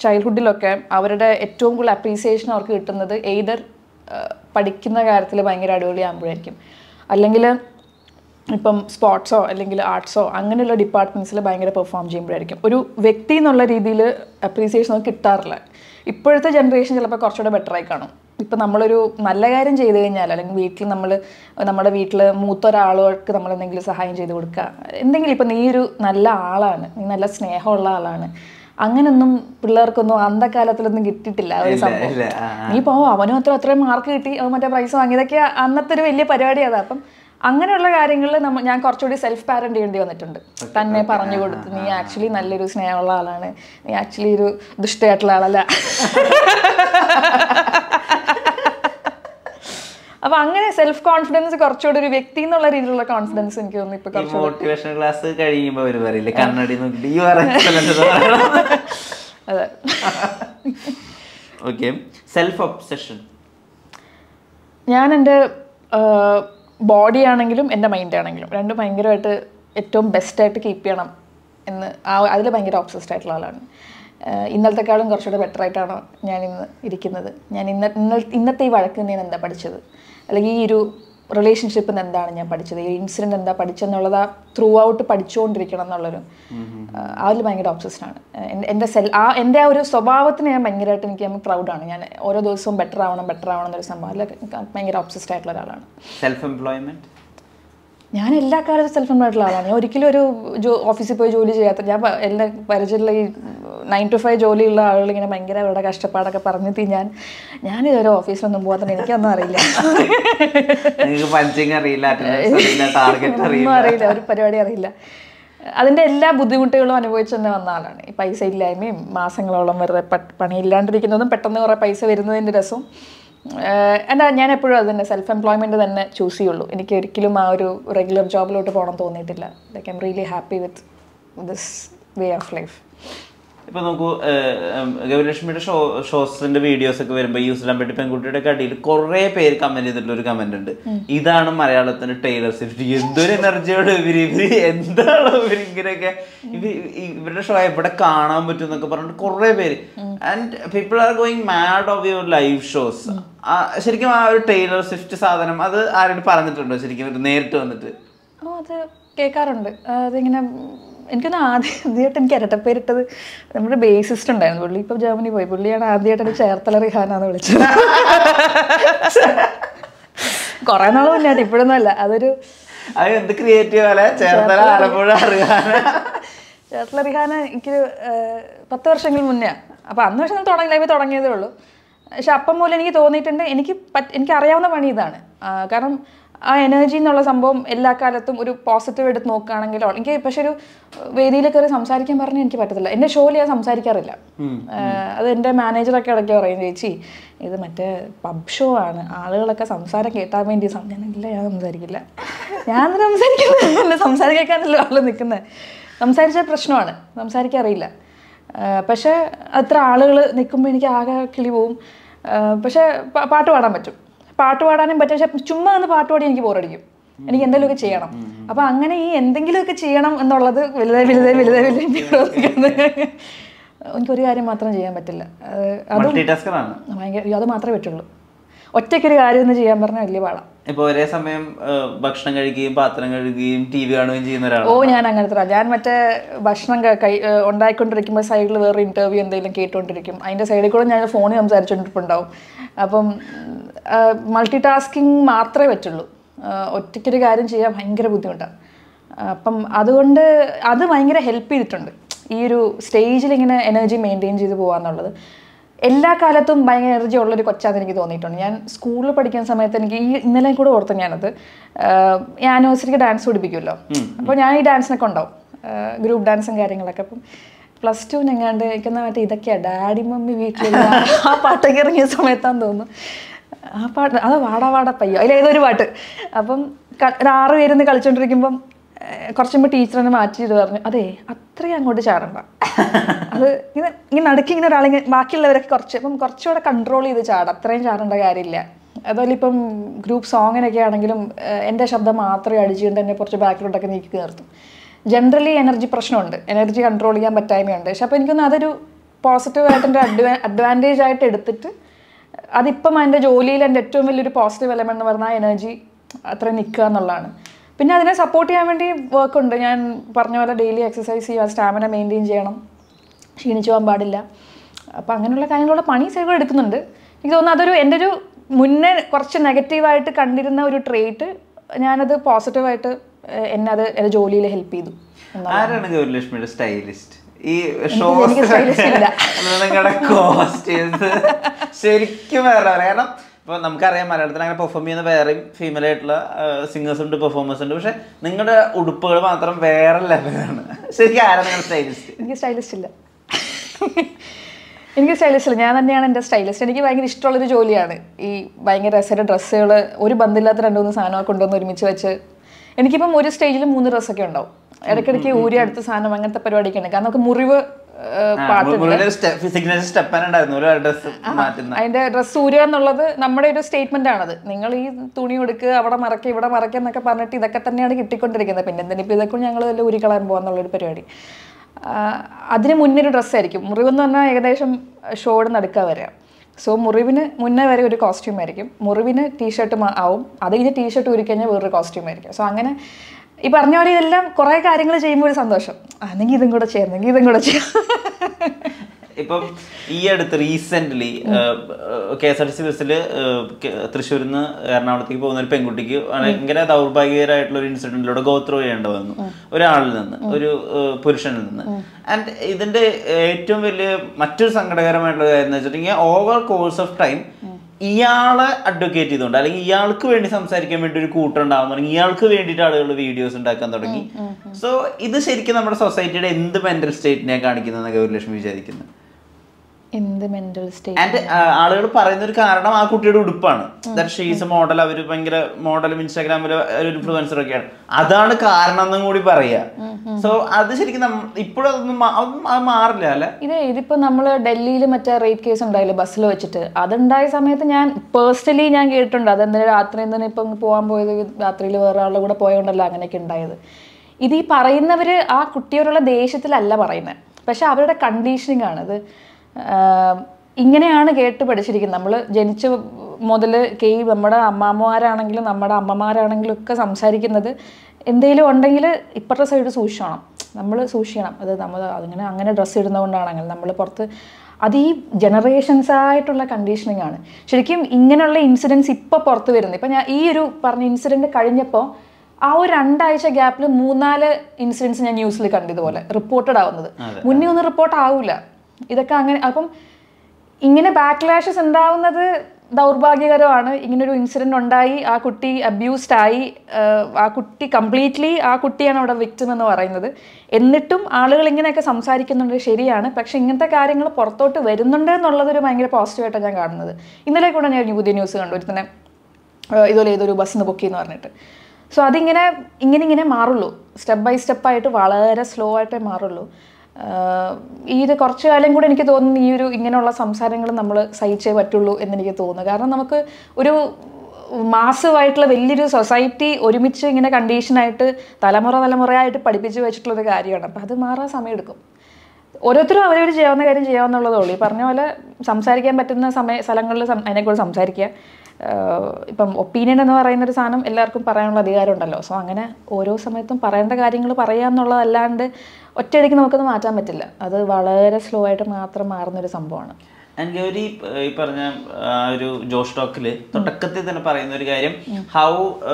ചൈൽഡ്ഹുഡിലൊക്കെ അവരുടെ ഏറ്റവും കൂടുതൽ അപ്രീസിയേഷൻ അവർക്ക് കിട്ടുന്നത് എയ്തർ പഠിക്കുന്ന കാര്യത്തിൽ ഭയങ്കര അടിപൊളിയാകുമ്പോഴായിരിക്കും അല്ലെങ്കിൽ ഇപ്പം സ്പോർട്സോ അല്ലെങ്കിൽ ആർട്സോ അങ്ങനെയുള്ള ഡിപ്പാർട്ട്മെൻറ്റ്സിൽ ഭയങ്കര പെർഫോം ചെയ്യുമ്പോഴായിരിക്കും ഒരു വ്യക്തി എന്നുള്ള രീതിയിൽ അപ്രീസിയേഷൻ നമുക്ക് കിട്ടാറില്ല ഇപ്പോഴത്തെ ജനറേഷൻ ചിലപ്പോൾ കുറച്ചുകൂടെ ബെറ്റർ ആയി കാണും ഇപ്പം നമ്മളൊരു നല്ല കാര്യം ചെയ്തു കഴിഞ്ഞാൽ അല്ലെങ്കിൽ വീട്ടിൽ നമ്മൾ നമ്മുടെ വീട്ടിൽ മൂത്ത ഒരാളുകൾക്ക് നമ്മൾ എന്തെങ്കിലും സഹായം ചെയ്ത് കൊടുക്കുക എന്തെങ്കിലും ഇപ്പം നീ ഒരു നല്ല ആളാണ് നീ നല്ല സ്നേഹമുള്ള ആളാണ് അങ്ങനൊന്നും പിള്ളേർക്കൊന്നും അന്ധകാലത്തിലൊന്നും കിട്ടിയിട്ടില്ല ആ ഒരു ഇല്ല, സംഭവം ഇല്ല, ആ, നീ പോ അവനും അത്ര അത്രയും മാർക്ക് കിട്ടി അവൻ മറ്റേ പ്രൈസ് വാങ്ങി ഇതൊക്കെ അന്നത്തെ ഒരു വലിയ പരിപാടി അതാ അപ്പം അങ്ങനെയുള്ള കാര്യങ്ങളിൽ നമ്മ ഞാൻ കുറച്ചുകൂടി സെൽഫ് പാരന്റ് ചെയ്യേണ്ടി വന്നിട്ടുണ്ട് തന്നെ പറഞ്ഞു കൊടുത്ത് നീ ആക്ച്വലി നല്ലൊരു സ്നേഹമുള്ള ആളാണ് നീ ആക്ച്വലി ഒരു ദുഷ്ടയായിട്ടുള്ള ആളല്ല അപ്പൊ അങ്ങനെ സെൽഫ് കോൺഫിഡൻസ് കുറച്ചുകൂടി ഒരു വ്യക്തി എന്നുള്ള രീതിയിലുള്ള കോൺഫിഡൻസ് എനിക്ക് തോന്നുന്നു ഇപ്പൊ ഈ മോട്ടിവേഷൻ ക്ലാസ് കഴിയുമ്പോ അവര് പറയില്ലേ കണ്ണടി നോക്കിട്ട് ഈ പറയുന്നത് അതെ ഓക്കെ സെൽഫ് ഒബ്സെഷൻ ഞാൻ എൻ്റെ ബോഡി ആണെങ്കിലും എൻ്റെ മൈൻഡ് ആണെങ്കിലും രണ്ടും ഭയങ്കരമായിട്ട് ഏറ്റവും ബെസ്റ്റായിട്ട് കീപ്പ് ചെയ്യണം എന്ന് ആ അതിൽ ഭയങ്കര ഒബ്സസ്ഡ് ആയിട്ടുള്ള ആളാണ് ആഹ് ഇന്നലത്തെക്കാളും കുറച്ചുകൂടെ ബെറ്റർ ആയിട്ടാണ് ഞാൻ ഇന്ന് ഇരിക്കുന്നത് ഞാൻ ഇന്ന ഇന്നൽ ഇന്നത്തെ ഈ വഴക്ക് ഞാൻ എന്താ പഠിച്ചത് അല്ലെങ്കിൽ ഈ ഒരു റിലേഷൻഷിപ്പിൽ നിന്ന് എന്താണ് ഞാൻ പഠിച്ചത് ഈ ഇൻസിഡൻറ്റ് എന്താ പഠിച്ചെന്നുള്ളത് ആ ത്രൂ ഔട്ട് പഠിച്ചുകൊണ്ടിരിക്കണം എന്നുള്ളൊരു ആഹ് അതിൽ ഭയങ്കര ഒബ്സസ്ഡ് ആണ് എൻ്റെ എൻ്റെ സെൽ ആ എൻ്റെ ആ ഒരു സ്വഭാവത്തിന് ഞാൻ ഭയങ്കരമായിട്ട് എനിക്ക് പ്രൗഡാണ് ഞാൻ ഓരോ ദിവസവും ബെറ്റർ ആവണം ബെറ്റർ ആവണം എന്നൊരു സംഭവം അതിൽ ഭയങ്കര ഒബ്സസ്ഡ് ആയിട്ടുള്ള ഒരാളാണ് സെൽഫ് എംപ്ലോയ്മെന്റ് ഞാൻ എല്ലാ കാലത്തും സെൽഫ് എംപ്ലോയ്ഡുള്ള ആളാണ് ഞാൻ ഒരിക്കലും ഒരു ജോ ഓഫീസിൽ പോയി ജോലി ചെയ്യാത്ത ഞാൻ പ- എല്ലാ പരിചയമുള്ള ഈ നയൻ ടു ഫൈവ് ജോലിയുള്ള ആളുകൾ ഇങ്ങനെ ഭയങ്കര അവരുടെ കഷ്ടപ്പാടൊക്കെ പറഞ്ഞിട്ട് ഞാൻ ഞാനിതൊരു ഓഫീസിലൊന്നും പോകാത്ത എനിക്കൊന്നും അറിയില്ല നിങ്ങൾക്ക് പഞ്ചിങ് അറിയില്ല attendance അറിയില്ല ടാർഗറ്റ് ഒന്നും അറിയില്ല അറിയില്ല ഒരു പരിപാടി അറിയില്ല അതിൻ്റെ എല്ലാ ബുദ്ധിമുട്ടുകളും അനുഭവിച്ച് തന്നെ വന്ന ആളാണ് ഈ പൈസ ഇല്ലായ്മയും മാസങ്ങളോളം വെറുതെ പ- പണിയില്ലാണ്ടിരിക്കുന്നതും പെട്ടെന്ന് കുറേ പൈസ വരുന്നതിൻ്റെ രസവും ഏഹ് എന്താ ഞാൻ എപ്പോഴും അത് തന്നെ സെൽഫ് എംപ്ലോയ്മെൻറ്റ് തന്നെ ചൂസ് ചെയ്യുള്ളൂ എനിക്ക് ഒരിക്കലും ആ ഒരു റെഗുലർ ജോബിലോട്ട് പോകണം തോന്നിയിട്ടില്ല like I'm really happy with this way of life ഇപ്പൊ നോക്കൂ ഗൗരലക്ഷ്മിയുടെ ഷോ ഷോസിന്റെ വീഡിയോസ് ഒക്കെ വരുമ്പോ ഈ യൂസ്ലാംപേട്ടി പെൺകുട്ടിയുടെ ഒക്കെ അടിയിൽ കുറെ പേര് കമന്റ് ചെയ്തിട്ടുള്ള ഒരു കമന്റ് ഉണ്ട് ഇതാണ് മലയാളത്തിന്റെ ടൈലർ സ്വിഫ്റ്റ് എന്തൊരു എനർജിയോട് ഇവര് ഇവര് എന്താണ് ഇവര് ഇങ്ങനെയൊക്കെ ഇവര് ഈ- ഇവരുടെ ഷോ എവിടെ കാണാൻ പറ്റും എന്നൊക്കെ പറഞ്ഞിട്ട് കുറെ പേര് and people are going mad of your live shows ശരിക്കും ആ ഒരു ടൈലർ സ്വിഫ്റ്റ് സാധനം അത് ആരോട് പറഞ്ഞിട്ടുണ്ടോ ശരിക്കും ഒരു നേരിട്ട് വന്നിട്ട് ഓ അത് കേൾക്കാറുണ്ട് അതിങ്ങനെ എനിക്കൊന്ന് ആദ്യം ആദ്യമായിട്ട് എനിക്ക് ഇരട്ടപ്പേരിട്ടത് നമ്മുടെ ബേസിസ്റ്റ് ഉണ്ടായിരുന്നു പുള്ളി ഇപ്പം ജർമ്മനി പോയി പുള്ളിയാണ് ആദ്യമായിട്ട് എന്നെ ചേർത്തല റിഹാനാന്ന് വിളിച്ചത് കുറേ നാൾ മുന്നായിട്ട് ഇപ്പോഴൊന്നും അല്ല അതൊരു അത് എന്ത് ക്രിയേറ്റീവ് അല്ലെ ചേർത്തല ആലപ്പുഴ അറിയാൻ ചേർത്തല റിഹാന എനിക്ക് പത്ത് വർഷങ്ങൾ മുന്നേ അപ്പോൾ അന്ന് പക്ഷേ തുടങ്ങി ലൈവ് തുടങ്ങിയതേ ഉള്ളൂ പക്ഷെ അപ്പം മൂലം എനിക്ക് തോന്നിയിട്ടുണ്ട് എനിക്ക് പറ്റ എനിക്ക് അറിയാവുന്ന പണി ഇതാണ് ആ, കാരണം ആ എനർജി എന്നുള്ള സംഭവം എല്ലാ കാലത്തും ഒരു പോസിറ്റീവ് എടുത്ത് നോക്കുകയാണെങ്കിൽ എനിക്ക് പക്ഷെ ഒരു വേദിയിൽ കയറി സംസാരിക്കാൻ പറഞ്ഞാൽ എനിക്ക് പറ്റത്തില്ല എൻ്റെ ഷോയിൽ ഞാൻ സംസാരിക്കാറില്ല ആ, അത് എൻ്റെ മാനേജറൊക്കെ ഇടയ്ക്ക് പറയും ചേച്ചി ഇത് മറ്റേ പബ് ഷോ ആണ് ആളുകളൊക്കെ സംസാരം കേട്ടാൻ വേണ്ടി സം- ഞാനില്ല ഞാൻ സംസാരിക്കില്ല ഞാൻ സംസാരിക്കുന്നത് സംസാരം കേൾക്കാനല്ലോ ആൾ നിൽക്കുന്നത് സംസാരിച്ച പ്രശ്നമാണ് സംസാരിക്കാറിയില്ല ആ, പക്ഷേ അത്ര ആളുകൾ നിൽക്കുമ്പോൾ എനിക്ക് ആകെ കിളി പോവും ആ, പക്ഷേ പ- പാട്ട് പാടാൻ പറ്റും പാട്ട് പാടാനും പറ്റും പക്ഷെ ചുമ്മാ ഒന്ന് പാട്ട് പാടി എനിക്ക് ബോറടിക്കും എനിക്ക് എന്തെങ്കിലുമൊക്കെ ചെയ്യണം അപ്പം അങ്ങനെ ഈ എന്തെങ്കിലുമൊക്കെ ചെയ്യണം എന്നുള്ളത് വലുതായി വലുതായി വലുതായി വലുതായി എനിക്കൊരു കാര്യം മാത്രം ചെയ്യാൻ പറ്റില്ല അത് അതും മൾട്ടി ടാസ്കർ ആണ് ഭയങ്കര അത് മാത്രമേ പറ്റുള്ളൂ ഒറ്റയ്ക്കൊരു കാര്യം ഒന്ന് ചെയ്യാൻ പറഞ്ഞാൽ വലിയ പാടാം ഇപ്പൊ ഒരേ സമയം ആ, ഭക്ഷണം കഴിക്കുകയും പാത്രം കഴുകുകയും ടി വി കാണുകയും ചെയ്യുന്ന ഓ ഒരാളാണ് ഞാൻ അങ്ങനത്തെ ഒരാളാ. ഞാൻ മറ്റേ ഭക്ഷണം ക- കൈ ഏഹ് ഉണ്ടായിക്കൊണ്ടിരിക്കുമ്പോൾ സൈഡിൽ വേറെ ഇന്റർവ്യൂ എന്തെങ്കിലും കേട്ടുകൊണ്ടിരിക്കും അതിൻ്റെ സൈഡിൽ കൂടെ ഞാൻ ഫോണിൽ സംസാരിച്ചുകൊണ്ടിരിപ്പുണ്ടാവും അപ്പം മൾട്ടി ടാസ്കിങ് മാത്രമേ പറ്റുള്ളൂ ആഹ് ഒറ്റയ്ക്കൊരു കാര്യം ചെയ്യാൻ ഭയങ്കര ബുദ്ധിമുട്ടാണ് അപ്പം അതുകൊണ്ട് അത് ഭയങ്കര ഹെൽപ്പ് ചെയ്തിട്ടുണ്ട് ഈ ഒരു സ്റ്റേജിൽ ഇങ്ങനെ എനർജി മെയിൻറ്റെയിൻ ചെയ്ത് പോകാന്നുള്ളത് എല്ലാ കാലത്തും ഭയങ്കര എനർജി ഉള്ളൊരു കൊച്ചാന്ന് എനിക്ക് തോന്നിയിട്ടുണ്ട് ഞാൻ സ്കൂളിൽ പഠിക്കുന്ന സമയത്ത് എനിക്ക് ഈ ഇന്നലെ കൂടെ ഓർത്തു ഞാനത് ഈ ആനിവേഴ്സറിക്ക് ഡാൻസ് പഠിപ്പിക്കുമല്ലോ അപ്പോൾ ഞാൻ ഈ ഡാൻസിനൊക്കെ ഉണ്ടാവും ഗ്രൂപ്പ് ഡാൻസും കാര്യങ്ങളൊക്കെ അപ്പം പ്ലസ് ടു എങ്ങാണ്ട് എനിക്കെന്നാ മറ്റേ ഇതൊക്കെയാണ് ഡാഡി മമ്മി വീട്ടിൽ ആ പാട്ടൊക്കെ ഇറങ്ങിയ സമയത്താന്ന് തോന്നുന്നു ആ പാട്ട് അത് വാടാ വാടാ പയ്യോ അതിൽ ഏതൊരു പാട്ട് അപ്പം ക- ഒരു ആറ് പേരുന്ന് കളിച്ചോണ്ടിരിക്കുമ്പം ഏഹ്, കുറച്ച് മുമ്പ് ടീച്ചറിനെ മാറ്റിയിട്ട് പറഞ്ഞു അതെ അത്രയും അങ്ങോട്ട് ചാടണ്ട അത് ഇങ്ങനെ ഇങ്ങനെ നടുക്ക് ഇങ്ങനെ ഒരാളിങ്ങനെ ബാക്കിയുള്ളവരൊക്കെ കുറച്ച് ഇപ്പം കുറച്ചുകൂടെ കൺട്രോൾ ചെയ്ത് ചാടാം അത്രയും ചാടേണ്ട കാര്യമില്ല അതുപോലെ ഇപ്പം ഗ്രൂപ്പ് സോങ്ങിനൊക്കെ ആണെങ്കിലും ഏഹ്, എൻ്റെ ശബ്ദം മാത്രമേ അടിച്ചുകൊണ്ട് എന്നെ കുറച്ച് ബാക്കിലോട്ടൊക്കെ നീക്കി നിർത്തും ജനറലി എനർജി പ്രശ്നമുണ്ട് എനർജി കൺട്രോൾ ചെയ്യാൻ പറ്റായ്മയുണ്ട് പക്ഷെ അപ്പോൾ എനിക്കൊന്ന് അതൊരു പോസിറ്റീവായിട്ട് എൻ്റെ അഡ്വാ അഡ്വാൻറ്റേജ് ആയിട്ട് എടുത്തിട്ട് അതിപ്പം എൻ്റെ ജോലിയിൽ എൻ്റെ ഏറ്റവും വലിയൊരു പോസിറ്റീവ് എലമെന്റ് എന്ന് പറഞ്ഞാൽ എനർജി അത്ര നിൽക്കുക എന്നുള്ളതാണ് പിന്നെ അതിനെ സപ്പോർട്ട് ചെയ്യാൻ വേണ്ടി വർക്ക് ഉണ്ട് ഞാൻ പറഞ്ഞ പോലെ ഡെയിലി എക്സസൈസ് ചെയ്യുക സ്റ്റാമിന മെയിൻറ്റെയിൻ ചെയ്യണം ക്ഷീണിച്ചു പോകാൻ പാടില്ല അപ്പോൾ അങ്ങനെയുള്ള കാര്യങ്ങളുള്ള പണി സൈക്കിൾ എടുക്കുന്നുണ്ട് എനിക്ക് തോന്നുന്നു അതൊരു എൻ്റെ ഒരു മുന്നേ കുറച്ച് നെഗറ്റീവായിട്ട് കണ്ടിരുന്ന ഒരു ട്രേറ്റ് ഞാനത് പോസിറ്റീവായിട്ട് എന്നെ അത് എൻ്റെ ജോലിയിൽ ഹെൽപ്പ് ചെയ്തു ആരാണ് ഗൗരിലക്ഷ്മിയുടെ സ്റ്റൈലിസ്റ്റ് ഈ എനിക്ക് stylist ഇല്ല. നിങ്ങളുടെ കോസ്റ്റ്യൂംസ് ശരിക്കും വേറെ വേറെ. കാരണം ഇപ്പൊ നമുക്കറിയാം മലയാളത്തിൽ അങ്ങനെ പെർഫോം ചെയ്യുന്ന വേറെയും ഫീമെയിൽ ആയിട്ടുള്ള സിംഗേഴ്സ് ഉണ്ട് പെർഫോമേഴ്സ് ഉണ്ട് പക്ഷെ നിങ്ങളുടെ ഉടുപ്പുകൾ മാത്രം വേറെ ലെവലാണ് ശരിക്കും ആരാണ് നിങ്ങളുടെ സ്റ്റൈലിസ്റ്റ് എനിക്ക് സ്റ്റൈലിസ്റ്റ് ഇല്ല എനിക്ക് സ്റ്റൈലിസ്റ്റ് ഇല്ല ഞാൻ തന്നെയാണ് എൻ്റെ സ്റ്റൈലിസ്റ്റ് എനിക്ക് ഭയങ്കര ഇഷ്ടമുള്ളൊരു ജോലിയാണ് ഈ ഭയങ്കര രസയുടെ ഡ്രസ്സുകൾ ഒരു ബന്ധമില്ലാത്ത രണ്ട് മൂന്ന് സാധനമൊക്കെ കൊണ്ടുവന്ന് ഒരുമിച്ച് വെച്ച് എനിക്കിപ്പം ഒരു സ്റ്റേജിൽ മൂന്ന് ഡ്രസ്സൊക്കെ ഉണ്ടാവും ഇടയ്ക്കിടയ്ക്ക് ഊരി അടുത്ത സാധനം അങ്ങനത്തെ പരിപാടിയൊക്കെ ഉണ്ട് കാരണം നമുക്ക് മുറിവ് ഏഹ്, പാട്ടുണ്ട് സിഗ്നേച്ചർ സ്റ്റെപ്പ് ഉണ്ടായിരുന്നു ഒരു ഡ്രസ് മാറ്റുന്ന അതിന്റെ ഡ്രസ്സ് ഊരുക എന്നുള്ളത് നമ്മുടെ ഒരു സ്റ്റേറ്റ്മെന്റ് ആണത് നിങ്ങൾ ഈ തുണി കൊടുക്കുക അവിടെ മറക്കുക ഇവിടെ മറക്കുക എന്നൊക്കെ പറഞ്ഞിട്ട് ഇതൊക്കെ തന്നെയാണ് കിട്ടിക്കൊണ്ടിരിക്കുന്നത് പിന്നെ എന്തിനാ ഇപ്പം ഇതൊക്കെ ഞങ്ങൾ വല്ല ഊരിക്കളയാൻ പോകാന്നുള്ളൊരു പരിപാടി ആ, അതിന് മുന്നേ ഒരു ഡ്രസ്സായിരിക്കും മുറിവെന്ന് പറഞ്ഞാൽ ഏകദേശം ഷോട് നടുക്കുക വരിക സോ മുറിവിന് മുന്നേ വരെ ഒരു കോസ്റ്റ്യൂം ആയിരിക്കും മുറിവിന് ടീഷർട്ട് ആവും അത് കഴിഞ്ഞ് ടീഷർട്ട് ഊരി കഴിഞ്ഞാൽ വേറൊരു കോസ്റ്റ്യൂം ആയിരിക്കും സോ അങ്ങനെ ഈ പറഞ്ഞ പോലെ ഇതെല്ലാം കുറേ കാര്യങ്ങൾ ചെയ്യുമ്പോൾ ഒരു സന്തോഷം അന്നെങ്കിൽ ഇതും കൂടെ ചെയ്യാം ഇതും കൂടെ ചെയ്യാം ഇപ്പം ഈ അടുത്ത് recent K S R T C ബസ്സിൽ തൃശ്ശൂരിൽ നിന്ന് എറണാകുളത്തേക്ക് പോകുന്ന ഒരു പെൺകുട്ടിക്ക് ഭയങ്കര ദൗർഭാഗ്യകരമായിട്ടുള്ള ഒരു ഇൻസിഡന്റിലൂടെ ഗോ ത്രൂ ചെയ്യേണ്ടി വന്നു ഒരാളിൽ നിന്ന് ഒരു ഏഹ്, പുരുഷനിൽ നിന്ന് ആൻഡ് ഇതിന്റെ ഏറ്റവും വലിയ മറ്റൊരു സങ്കടകരമായിട്ടുള്ള കാര്യം എന്ന് വെച്ചിട്ടുണ്ടെങ്കിൽ ഓവർ കോഴ്സ് ഓഫ് ടൈം ഇയാളെ അഡ്വക്കേറ്റ് ചെയ്തുകൊണ്ട് അല്ലെങ്കിൽ ഇയാൾക്ക് വേണ്ടി സംസാരിക്കാൻ വേണ്ടി ഒരു കൂട്ടം ഉണ്ടാവാൻ തുടങ്ങി ഇയാൾക്ക് വേണ്ടിയിട്ട് ആളുകൾ വീഡിയോസ് ഉണ്ടാക്കാൻ തുടങ്ങി സോ ഇത് ശരിക്കും നമ്മുടെ സൊസൈറ്റിയുടെ എന്ത് മെന്റൽ സ്റ്റേറ്റിനെ കാണിക്കുന്നതെന്ന് ഗൗരിലക്ഷ്മി വിചാരിക്കുന്നത് എന്ത് മെന്റൽ സ്റ്റേറ്റ് ആൻഡ് ആളുകൾ പറയുന്ന ഒരു കാരണം ആ കുട്ടിയുടെ ഉടുപ്പാണ് ദാറ്റ് ഷീസ് മോഡൽ അവർ ഭയങ്കര മോഡലും ഇൻസ്റ്റാഗ്രാമിലെ ഒരു ഇൻഫ്ലുവൻസർ ഒക്കെയാണ് അതാണ് കാരണം എന്നും കൂടി പറയാ സോ അത് ശരിക്കും നമ്മ- ഇപ്പോഴും അതൊന്നും മാ- അതൊന്നും അത് മാറില്ല അല്ലെ ഇത് ഇതിപ്പോൾ നമ്മൾ ഡൽഹിയിൽ മറ്റേ റേപ്പ് കേസ് ഉണ്ടായില്ലേ ബസ്സിൽ വെച്ചിട്ട് അതുണ്ടായ സമയത്ത് ഞാൻ പേഴ്സണലി ഞാൻ കേട്ടിട്ടുണ്ട് അതെന്തിനാ രാത്രി എന്തിനാ ഇപ്പം പോകാൻ പോയത് രാത്രിയിൽ വേറെ ആളുടെ കൂടെ പോയോണ്ടല്ല അങ്ങനെയൊക്കെ ഉണ്ടായത് ഇത് ഈ പറയുന്നവർ ആ കുട്ടിയോടുള്ള ദേഷ്യത്തിലല്ല പറയുന്നത് പക്ഷെ അവരുടെ കണ്ടീഷനിങ് ആണ് ഇത് ആഹ് ഇങ്ങനെയാണ് കേട്ട് പഠിച്ചിരിക്കുന്നത് നമ്മൾ ജനിച്ച മുതൽ കെ നമ്മുടെ അമ്മാമ്മമാരാണെങ്കിലും നമ്മുടെ അമ്മമാരാണെങ്കിലും ഒക്കെ സംസാരിക്കുന്നത് എന്തെങ്കിലും ഉണ്ടെങ്കിൽ ഇപ്പുറത്തെ സൈഡ് സൂക്ഷിക്കണം നമ്മൾ സൂക്ഷിക്കണം അത് നമ്മൾ അങ്ങനെ അങ്ങനെ ഡ്രസ്സ് ഇടുന്നതുകൊണ്ടാണെങ്കിൽ നമ്മൾ പുറത്ത് അത് ഈ ജനറേഷൻസ് ആയിട്ടുള്ള കണ്ടീഷനിങ് ആണ് ശരിക്കും ഇങ്ങനെയുള്ള ഇൻസിഡൻസ് ഇപ്പോൾ പുറത്ത് വരുന്നത് ഇപ്പം ഞാൻ ഈ ഒരു പറഞ്ഞ ഇൻസിഡൻറ്റ് കഴിഞ്ഞപ്പോൾ ആ ഒരു രണ്ടാഴ്ച ഗ്യാപ്പിൽ മൂന്നാല് ഇൻസിഡൻസ് ഞാൻ ന്യൂസിൽ കണ്ടതുപോലെ റിപ്പോർട്ടഡ് ആവുന്നത് മുന്നേ ഒന്നും റിപ്പോർട്ട് ആവില്ല ഇതൊക്കെ അങ്ങനെ അപ്പം ഇങ്ങനെ ബാക്ക്ലാഷസ് ഉണ്ടാവുന്നത് ദൗർഭാഗ്യകരമാണ് ഇങ്ങനൊരു ഇൻസിഡന്റ് ഉണ്ടായി ആ കുട്ടി അബ്യൂസ്ഡ് ആയി ആഹ് ആ കുട്ടി കംപ്ലീറ്റ്ലി ആ കുട്ടിയാണ് അവിടെ വിക്ടിം എന്ന് പറയുന്നത് എന്നിട്ടും ആളുകൾ ഇങ്ങനെയൊക്കെ സംസാരിക്കുന്നുണ്ട് ശരിയാണ് പക്ഷെ ഇങ്ങനത്തെ കാര്യങ്ങൾ പുറത്തോട്ട് വരുന്നുണ്ട് എന്നുള്ളത് ഒരു ഭയങ്കര പോസിറ്റീവായിട്ടാണ് ഞാൻ കാണുന്നത് ഇന്നലെ കൂടെ ഞാൻ ഒരു പുതിയ ന്യൂസ് കണ്ടു ഒരു തന്നെ ആഹ് ഇതുപോലെ ഏതൊരു ബസ്സിന് ബുക്ക് എന്ന് പറഞ്ഞിട്ട് സോ അതിങ്ങനെ ഇങ്ങനെ ഇങ്ങനെ മാറുള്ളൂ സ്റ്റെപ്പ് ബൈ സ്റ്റെപ്പായിട്ട് വളരെ സ്ലോ ആയിട്ടേ മാറുള്ളൂ ആഹ് ഈ ഒരു കുറച്ച് കാലം കൂടെ എനിക്ക് തോന്നുന്നു ഈ ഒരു ഇങ്ങനെയുള്ള സംസാരങ്ങൾ നമ്മൾ സഹിച്ചേ പറ്റുള്ളൂ എന്നെനിക്ക് തോന്നുന്നു കാരണം നമുക്ക് ഒരു മാസമായിട്ടുള്ള വലിയൊരു സൊസൈറ്റി ഒരുമിച്ച് ഇങ്ങനെ കണ്ടീഷനായിട്ട് തലമുറ തലമുറയായിട്ട് പഠിപ്പിച്ച് വെച്ചിട്ടുള്ളൊരു കാര്യമാണ് അപ്പം അത് മാറാൻ സമയമെടുക്കും ഓരോരുത്തരും അവരവർ ചെയ്യാവുന്ന കാര്യം ചെയ്യാവുന്നുള്ളതേ ഉള്ളൂ ഈ പറഞ്ഞ പോലെ സംസാരിക്കാൻ പറ്റുന്ന സമയ സ്ഥലങ്ങളിൽ സം- അതിനെക്കുറിച്ച് സംസാരിക്കുക ആഹ് ഇപ്പം ഒപ്പീനിയൻ എന്ന് പറയുന്ന ഒരു സാധനം എല്ലാവർക്കും പറയാനുള്ള അധികാരം ഉണ്ടല്ലോ സോ അങ്ങനെ ഓരോ സമയത്തും പറയേണ്ട കാര്യങ്ങൾ പറയുക എന്നുള്ളതല്ലാണ്ട് ഒറ്റയടിക്ക് നമുക്കത് മാറ്റാൻ പറ്റില്ല അത് വളരെ സ്ലോ ആയിട്ട് മാത്രം മാറുന്ന ഒരു സംഭവമാണ് ആൻഡ് ഗൗരി ഏഹ്, ഈ പറഞ്ഞ ആ ഒരു ജോഷ് ടോക്കില് തുടക്കത്തിൽ തന്നെ പറയുന്ന ഒരു കാര്യം ഹൗ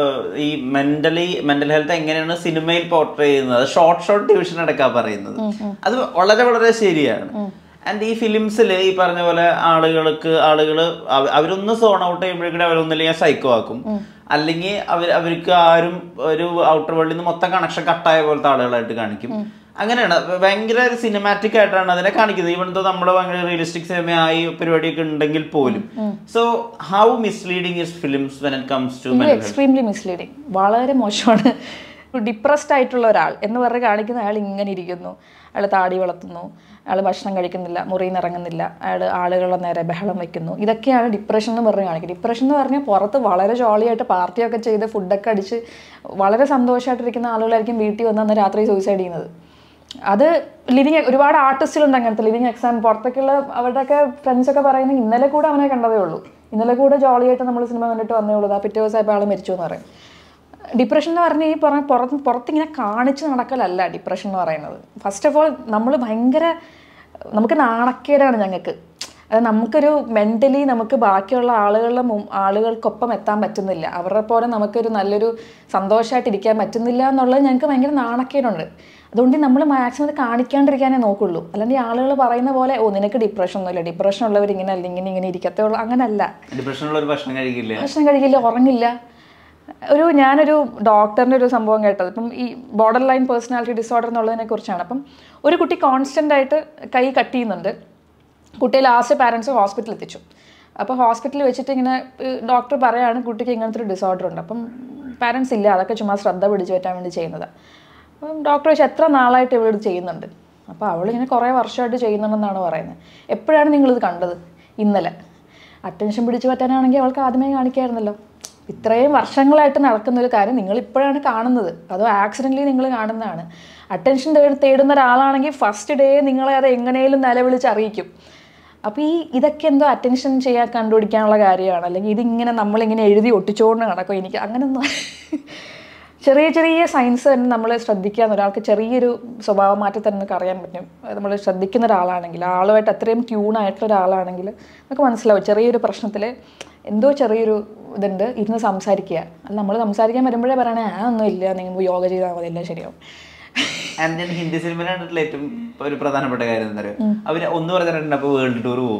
ഈ മെന്റലി മെന്റൽ ഹെൽത്ത് എങ്ങനെയാണ് സിനിമയിൽ പോർട്രേ ചെയ്യുന്നത് ഷോർട്ട് ഷോർട്ട് ഡിവിഷൻ അടക്കാ പറയുന്നത് അത് വളരെ വളരെ ശരിയാണ് ആൻഡ് ഈ ഫിലിംസിൽ ഈ പറഞ്ഞ പോലെ ആളുകൾക്ക് ആളുകൾ അവരൊന്ന് സോൺ ഔട്ട് ചെയ്യുമ്പോഴേക്കും അവരൊന്നില്ലെങ്കിൽ സൈക്കോ ആക്കും അല്ലെങ്കിൽ അവർ അവർക്ക് ആരും ഒരു ഔട്ടർ വേൾഡിൽ നിന്ന് മൊത്തം കണക്ഷൻ കട്ടായ പോലത്തെ ആളുകളായിട്ട് കാണിക്കും അങ്ങനെയാണ് ഭയങ്കര സിനിമാറ്റിക് ആയിട്ടാണ് അതിനെ കാണിക്കുന്നത് ഈവൻ തോ നമ്മുടെ ഭയങ്കര റിയലിസ്റ്റിക് സിനിമയായി പരിപാടിയൊക്കെ ഉണ്ടെങ്കിൽ പോലും so how misleading is films when it comes to ഇത് എക്സ്ട്രീംലി മിസ്ലീഡിങ് വളരെ മോശമാണ് ഡിപ്രസ്ഡ് ആയിട്ടുള്ള ഒരാൾ എന്ന് പറഞ്ഞ് കാണിക്കുന്ന അയാൾ ഇങ്ങനെ ഇരിക്കുന്നു അയാൾ താടി വളർത്തുന്നു അയാൾ ഭക്ഷണം കഴിക്കുന്നില്ല മുറിയിൽ നിന്ന് ഇറങ്ങുന്നില്ല അയാൾ ആളുകളുടെ നേരെ ബഹളം വെക്കുന്നു ഇതൊക്കെയാണ് ഡിപ്രഷൻ എന്ന് പറഞ്ഞ് കാണിക്കുന്നത് ഡിപ്രഷൻ എന്ന് പറഞ്ഞാൽ പുറത്ത് വളരെ ജോളിയായിട്ട് പാർട്ടിയൊക്കെ ചെയ്ത് ഫുഡൊക്കെ അടിച്ച് വളരെ സന്തോഷമായിട്ടിരിക്കുന്ന ആളുകളായിരിക്കും വീട്ടിൽ വന്ന് അന്ന് രാത്രി സൂയിസൈഡ് ചെയ്യുന്നത് അത് ലിവിങ് ഒരുപാട് ആർട്ടിസ്റ്റുകളുണ്ട് അങ്ങനത്തെ ലിവിങ് എക്സാം പുറത്തേക്കുള്ള അവരുടെയൊക്കെ ഫ്രണ്ട്സൊക്കെ പറയുന്നത് ഇന്നലെ കൂടെ അവനെ കണ്ടതേ ഉള്ളൂ ഇന്നലെ കൂടെ ജോളിയായിട്ട് നമ്മൾ സിനിമ കണ്ടിട്ട് വന്നേ ഉള്ളൂ ആ പിറ്റേ ദിവസമായപ്പോൾ ആൾ മരിച്ചു എന്ന് പറയും ഡിപ്രഷൻ എന്ന് പറഞ്ഞാൽ ഈ പറഞ്ഞ പുറത്ത് പുറത്തിങ്ങനെ കാണിച്ച് നടക്കലല്ല ഡിപ്രഷൻ എന്ന് പറയുന്നത് ഫസ്റ്റ് ഓഫ് ഓൾ നമ്മൾ ഭയങ്കര നമുക്ക് നാണക്കേടാണ് ഞങ്ങൾക്ക് അത് നമുക്കൊരു മെൻ്റലി നമുക്ക് ബാക്കിയുള്ള ആളുകളുടെ മും- ആളുകൾക്കൊപ്പം എത്താൻ പറ്റുന്നില്ല അവരുടെ പോലെ നമുക്കൊരു നല്ലൊരു സന്തോഷമായിട്ട് ഇരിക്കാൻ പറ്റുന്നില്ല എന്നുള്ളത് ഞങ്ങൾക്ക് ഭയങ്കര നാണക്കേടുണ്ട് അതുകൊണ്ട് നമ്മൾ മാക്സിമം അത് കാണിക്കാണ്ടിരിക്കാനേ നോക്കുള്ളൂ അല്ലെങ്കിൽ ആളുകൾ പറയുന്ന പോലെ ഓ നിനക്ക് ഡിപ്രഷൻ ഒന്നുമില്ല ഡിപ്രഷൻ ഉള്ളവർ ഇങ്ങനെ അല്ല ഇങ്ങനെ ഇങ്ങനെ ഇരിക്കത്തേ ഉള്ളൂ അങ്ങനല്ല ഡിപ്രഷനുള്ള ഒരു ഭക്ഷണം കഴിക്കില്ല ഭക്ഷണം കഴിക്കില്ല ഉറങ്ങില്ല ഒരു ഞാനൊരു ഡോക്ടറിൻ്റെ ഒരു സംഭവം കേട്ടത് ഇപ്പം ഈ ബോർഡർ ലൈൻ പേഴ്സണാലിറ്റി ഡിസോർഡർ എന്നുള്ളതിനെ കുറിച്ചാണ് അപ്പം ഒരു കുട്ടി കോൺസ്റ്റൻ്റ് ആയിട്ട് കൈ കട്ട് ചെയ്യുന്നുണ്ട് കുട്ടിയെ ലാസ്റ്റ് പാരൻസ് ഹോസ്പിറ്റലിൽ എത്തിച്ചു അപ്പോൾ ഹോസ്പിറ്റലിൽ വെച്ചിട്ട് ഇങ്ങനെ ഡോക്ടർ പറയാണ് കുട്ടിക്ക് ഇങ്ങനത്തെ ഒരു ഡിസോർഡർ ഉണ്ട് അപ്പം പാരൻസ് ഇല്ല അതൊക്കെ ചുമ്മാ ശ്രദ്ധ പിടിച്ചു പറ്റാൻ വേണ്ടി ചെയ്യുന്നതാണ് അപ്പം ഡോക്ടർ ചോദിച്ചു എത്ര നാളായിട്ട് ഇവളിത് ചെയ്യുന്നുണ്ട് അപ്പോൾ അവളിങ്ങനെ കുറേ വർഷമായിട്ട് ചെയ്യുന്നുണ്ടെന്നാണ് പറയുന്നത് എപ്പോഴാണ് നിങ്ങളിത് കണ്ടത് ഇന്നലെ അറ്റൻഷൻ പിടിച്ചു പറ്റാനാണെങ്കിൽ അവൾക്ക് ആദ്യമേ കാണിക്കായിരുന്നല്ലോ ഇത്രയും വർഷങ്ങളായിട്ട് നടക്കുന്ന ഒരു കാര്യം നിങ്ങൾ ഇപ്പോഴാണ് കാണുന്നത് അതോ ആക്സിഡൻ്റലി നിങ്ങൾ കാണുന്നതാണ് അറ്റൻഷൻ തേടുന്ന ഒരാളാണെങ്കിൽ ഫസ്റ്റ് ഡേ നിങ്ങളെ അത് എങ്ങനെയും നിലവിളിച്ച് അറിയിക്കും അപ്പോൾ ഈ ഇതൊക്കെ എന്തോ അറ്റൻഷൻ ചെയ്യാൻ കണ്ടുപിടിക്കാനുള്ള കാര്യമാണ് അല്ലെങ്കിൽ ഇതിങ്ങനെ നമ്മളിങ്ങനെ എഴുതി ഒട്ടിച്ചുകൊണ്ട് നടക്കും എനിക്ക് അങ്ങനെയൊന്നും ചെറിയ ചെറിയ സയൻസ് തന്നെ നമ്മൾ ശ്രദ്ധിക്കാൻ ഒരാൾക്ക് ചെറിയൊരു സ്വഭാവ മാറ്റത്തിൽ നമുക്ക് അറിയാൻ പറ്റും നമ്മൾ ശ്രദ്ധിക്കുന്ന ഒരാളാണെങ്കിൽ ആളുമായിട്ട് അത്രയും ട്യൂണായിട്ടുള്ള ഒരാളാണെങ്കിൽ നമുക്ക് മനസ്സിലാവും ചെറിയൊരു പ്രശ്നത്തിൽ എന്തോ ചെറിയൊരു ഇതുണ്ട് ഇരുന്ന് സംസാരിക്കുക അല്ല നമ്മൾ സംസാരിക്കാൻ വരുമ്പോഴേ പറയണേ ആ ഒന്നും ഇല്ല നിങ്ങൾ യോഗ ചെയ്താൽ മതി എല്ലാം ശരിയാവും ആൻഡ് ഞാൻ ഹിന്ദി സിനിമയിൽ കണ്ടിട്ടുള്ള ഏറ്റവും ഒരു പ്രധാനപ്പെട്ട കാര്യം എന്താ പറയുക അവര് ഒന്ന് പറഞ്ഞിട്ടുണ്ട് അപ്പൊ വേൾഡ് ടൂർ പോകും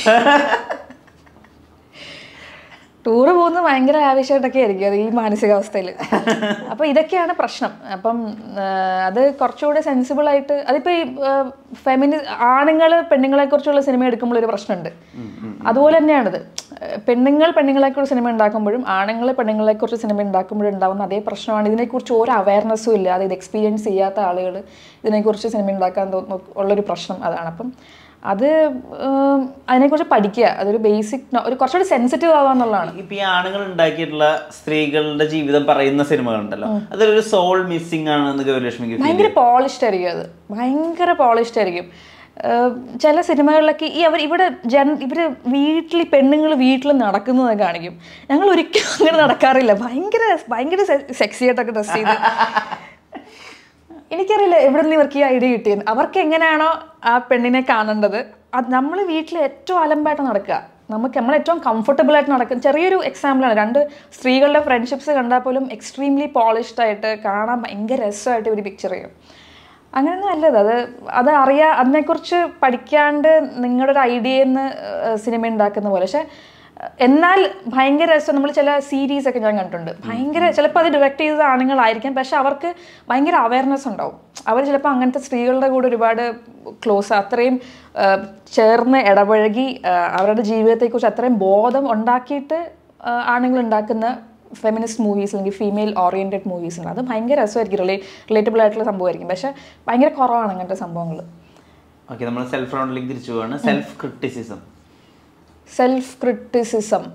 ടൂറ് പോകുന്നത് ഭയങ്കര ആവശ്യമായിട്ടൊക്കെ ആയിരിക്കും അത് ഈ മാനസികാവസ്ഥയിൽ അപ്പോൾ ഇതൊക്കെയാണ് പ്രശ്നം അപ്പം ആ, അത് കുറച്ചുകൂടെ സെൻസിബിൾ ആയിട്ട് അതിപ്പോൾ ഈ ഫെമിനി ആണുങ്ങൾ പെണ്ണുങ്ങളെ കുറിച്ചുള്ള സിനിമ എടുക്കുമ്പോൾ ഒരു പ്രശ്നമുണ്ട് അതുപോലെ തന്നെയാണിത് പെണ്ണുങ്ങൾ പെണ്ണുങ്ങളെക്കുറിച്ച് സിനിമ ഉണ്ടാക്കുമ്പോഴും ആണുങ്ങൾ പെണ്ണുങ്ങളെക്കുറിച്ച് സിനിമ ഉണ്ടാക്കുമ്പോഴും ഉണ്ടാകുന്ന അതേ പ്രശ്നമാണ് ഇതിനെക്കുറിച്ച് ഒരു അവയർനെസ്സും ഇല്ല അത് ഇത് എക്സ്പീരിയൻസ് ചെയ്യാത്ത ആളുകൾ ഇതിനെക്കുറിച്ച് സിനിമ ഉണ്ടാക്കാൻ തോ- ഉള്ളൊരു പ്രശ്നം അതാണ് അപ്പം അത് ഉം, അതിനെക്കുറിച്ച് പഠിക്കുക അതൊരു ബേസിക് ഒരു കുറച്ചുകൂടി സെൻസിറ്റീവ് ആവുക എന്നുള്ളതാണ് ഇപ്പൊ ഈ ആണുങ്ങൾ ഉണ്ടാക്കിയിട്ടുള്ള സ്ത്രീകളുടെ ജീവിതം പറയുന്ന സിനിമകളുണ്ടല്ലോ അതിലൊരു സോൾ മിസ്സിംഗ് ആണെന്ന് ഗൗരലക്ഷ്മിക്ക് feel ഭയങ്കര പോളിഷ്ഡ് ആയിരിക്കും അത് ഭയങ്കര പോളിഷ്ഡ് ആയിരിക്കും ഏഹ് ചില സിനിമകളിലൊക്കെ ഈ അവർ ഇവിടെ ജൻ ഇവര് വീട്ടിൽ പെണ്ണുങ്ങൾ വീട്ടിൽ നടക്കുന്നത് കാണിക്കും ഞങ്ങൾ ഒരിക്കലും അങ്ങനെ നടക്കാറില്ല ഭയങ്കര ഭയങ്കര സെക്സി ആയിട്ടൊക്കെ ഡ്രസ് ചെയ്ത് എനിക്കറിയില്ല എവിടെ നിന്ന് ഇവർക്ക് ഈ ഐഡിയ കിട്ടിയത് അവർക്ക് എങ്ങനെയാണോ ആ പെണ്ണിനെ കാണേണ്ടത് അത് നമ്മൾ വീട്ടിൽ ഏറ്റവും അലമ്പായിട്ട് നടക്കുക നമുക്ക് നമ്മൾ ഏറ്റവും കംഫർട്ടബിൾ ആയിട്ട് നടക്കും ചെറിയൊരു എക്സാമ്പിളാണ് രണ്ട് സ്ത്രീകളുടെ ഫ്രണ്ട്ഷിപ്സ് കണ്ടാൽ പോലും എക്സ്ട്രീംലി പോളിഷ്ഡ് ആയിട്ട് കാണാൻ ഭയങ്കര രസമായിട്ട് ഒരു പിക്ചർ ചെയ്യും അങ്ങനെയൊന്നും അല്ലത് അത് അത് അറിയാ അതിനെക്കുറിച്ച് പഠിക്കാണ്ട് നിങ്ങളുടെ ഒരു ഐഡിയയിൽ നിന്ന് സിനിമ ഉണ്ടാക്കുന്ന പോലെ പക്ഷെ എന്നാൽ ഭയങ്കര രസം നമ്മൾ ചില സീരീസ് ഒക്കെ ഞാൻ കണ്ടിട്ടുണ്ട് ഭയങ്കര ചിലപ്പോൾ അത് ഡയറക്റ്റ് ചെയ്ത ആണുങ്ങളായിരിക്കാം പക്ഷെ അവർക്ക് ഭയങ്കര അവയർനെസ് ഉണ്ടാവും അവർ ചിലപ്പോൾ അങ്ങനത്തെ സ്ത്രീകളുടെ കൂടെ ഒരുപാട് ക്ലോസ് അത്രയും ആ, ചേർന്ന് ഇടപഴകി ആ, അവരുടെ ജീവിതത്തെക്കുറിച്ച് അത്രയും ബോധം ഉണ്ടാക്കിയിട്ട് ആണുങ്ങൾ ഉണ്ടാക്കുന്ന ഫെമിനിസ്റ്റ് മൂവീസ് അല്ലെങ്കിൽ ഫീമെയിൽ ഓറിയൻറ്റഡ് മൂവീസ് ഉണ്ട് അത് ഭയങ്കര രസമായിരിക്കും റിലേ റിലേറ്റബിൾ ആയിട്ടുള്ള സംഭവമായിരിക്കും പക്ഷെ ഭയങ്കര കുറവാണ് അങ്ങനത്തെ സംഭവങ്ങൾ ഓക്കെ നമ്മൾ സെൽഫ് റൗണ്ടിലേക്ക് തിരിച്ചു പോവാണ് self criticism self criticism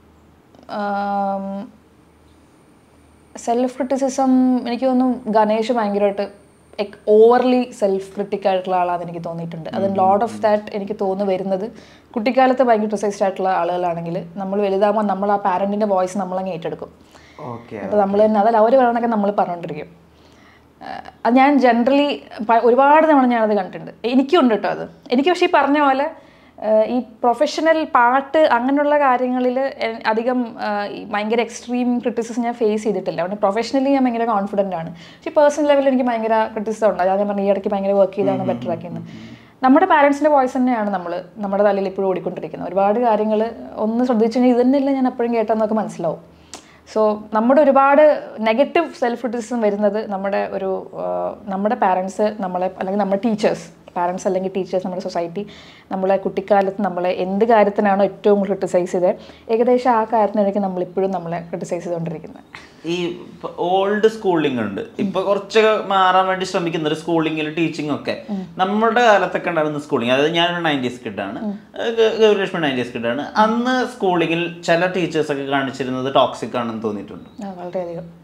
self criticism എനിക്ക് തോന്നുന്നു ഗണേഷ് ഭയങ്കരമായിട്ട് ഓവർലി സെൽഫ് ക്രിട്ടിക് ആയിട്ടുള്ള ആളാണെന്ന് എനിക്ക് തോന്നിയിട്ടുണ്ട് അത് ലോട്ട് ഓഫ് ദാറ്റ് എനിക്ക് തോന്നുന്നു വരുന്നത് കുട്ടിക്കാലത്ത് ഭയങ്കര ക്രിസൈസ്ഡ് ആയിട്ടുള്ള ആളുകളാണെങ്കിൽ നമ്മൾ വലുതാകുമ്പോൾ നമ്മൾ ആ പാരൻറ്റിൻ്റെ വോയിസ് നമ്മളങ്ങ് ഏറ്റെടുക്കും ഓക്കെ അപ്പോൾ നമ്മൾ തന്നെ അതല്ല അവർ പറയണതൊക്കെ നമ്മൾ പറഞ്ഞുകൊണ്ടിരിക്കും ആഹ് അത് ഞാൻ ജനറലി ഒരുപാട് തവണ ഞാനത് കണ്ടിട്ടുണ്ട് എനിക്കും ഉണ്ട് കേട്ടോ അത് എനിക്ക് പക്ഷേ ഈ പറഞ്ഞ പോലെ ആഹ് ഈ പ്രൊഫഷണൽ പാട്ട് അങ്ങനെയുള്ള കാര്യങ്ങളിൽ അധികം ആഹ് ഈ ഭയങ്കര എക്സ്ട്രീം ക്രിറ്റിസിസം ഞാൻ ഫേസ് ചെയ്തിട്ടില്ല അതുകൊണ്ട് പ്രൊഫഷണലി ഞാൻ ഭയങ്കര കോൺഫിഡൻ്റ് ആണ് പക്ഷേ പേഴ്സണൽ ലെവലിൽ എനിക്ക് ഭയങ്കര ക്രിറ്റിസിസം ഉണ്ട് അതായത് ഞാൻ പറഞ്ഞ ഈ ഇടയ്ക്ക് ഭയങ്കര വർക്ക് ചെയ്താണ് ബെറ്റർ ആക്കിയെന്ന് നമ്മുടെ പാരൻസിൻ്റെ വോയിസ് തന്നെയാണ് നമ്മൾ നമ്മുടെ തലയിൽ ഇപ്പോഴും ഓടിക്കൊണ്ടിരിക്കുന്നത് ഒരുപാട് കാര്യങ്ങൾ ഒന്ന് ശ്രദ്ധിച്ചു കഴിഞ്ഞാൽ ഇത് തന്നെയല്ല ഞാൻ എപ്പോഴും കേട്ടെന്നൊക്കെ മനസ്സിലാവും സോ നമ്മുടെ ഒരുപാട് നെഗറ്റീവ് സെൽഫ് ക്രിറ്റിസിസം വരുന്നത് നമ്മുടെ ഒരു ആ, നമ്മുടെ പാരൻസ് നമ്മളെ അല്ലെങ്കിൽ നമ്മുടെ ടീച്ചേഴ്സ് പാരൻസ് അല്ലെങ്കിൽ ടീച്ചേഴ്സ് നമ്മുടെ സൊസൈറ്റി നമ്മളെ കുട്ടിക്കാലത്ത് നമ്മളെ എന്ത് കാര്യത്തിനാണോ ഏറ്റവും ക്രിട്ടിസൈസ് ചെയ്തത് ഏകദേശം ആ കാര്യത്തിനായിരിക്കും നമ്മളിപ്പോഴും നമ്മളെ ക്രിട്ടിസൈസ് ചെയ്തുകൊണ്ടിരിക്കുന്നത് ഈ ഓൾഡ് സ്കൂളിംഗ് ഉണ്ട് ഇപ്പൊ കുറച്ചൊക്കെ മാറാൻ വേണ്ടി ശ്രമിക്കുന്ന ഒരു സ്കൂളിംഗിൽ ടീച്ചിങ് ഒക്കെ നമ്മുടെ കാലത്തൊക്കെ ഉണ്ടായിരുന്ന സ്കൂളിംഗ് അതായത് ഞാനൊരു നയൻറ്റീസ് കിഡാണ് ഗൗരലക്ഷ്മി നയൻറ്റീസ് കിഡാണ് അന്ന് സ്കൂളിംഗിൽ ചില ടീച്ചേഴ്സ് ഒക്കെ കാണിച്ചിരുന്നത് ടോക്സിക് ആണെന്ന് തോന്നിയിട്ടുണ്ട് ആ, വളരെയധികം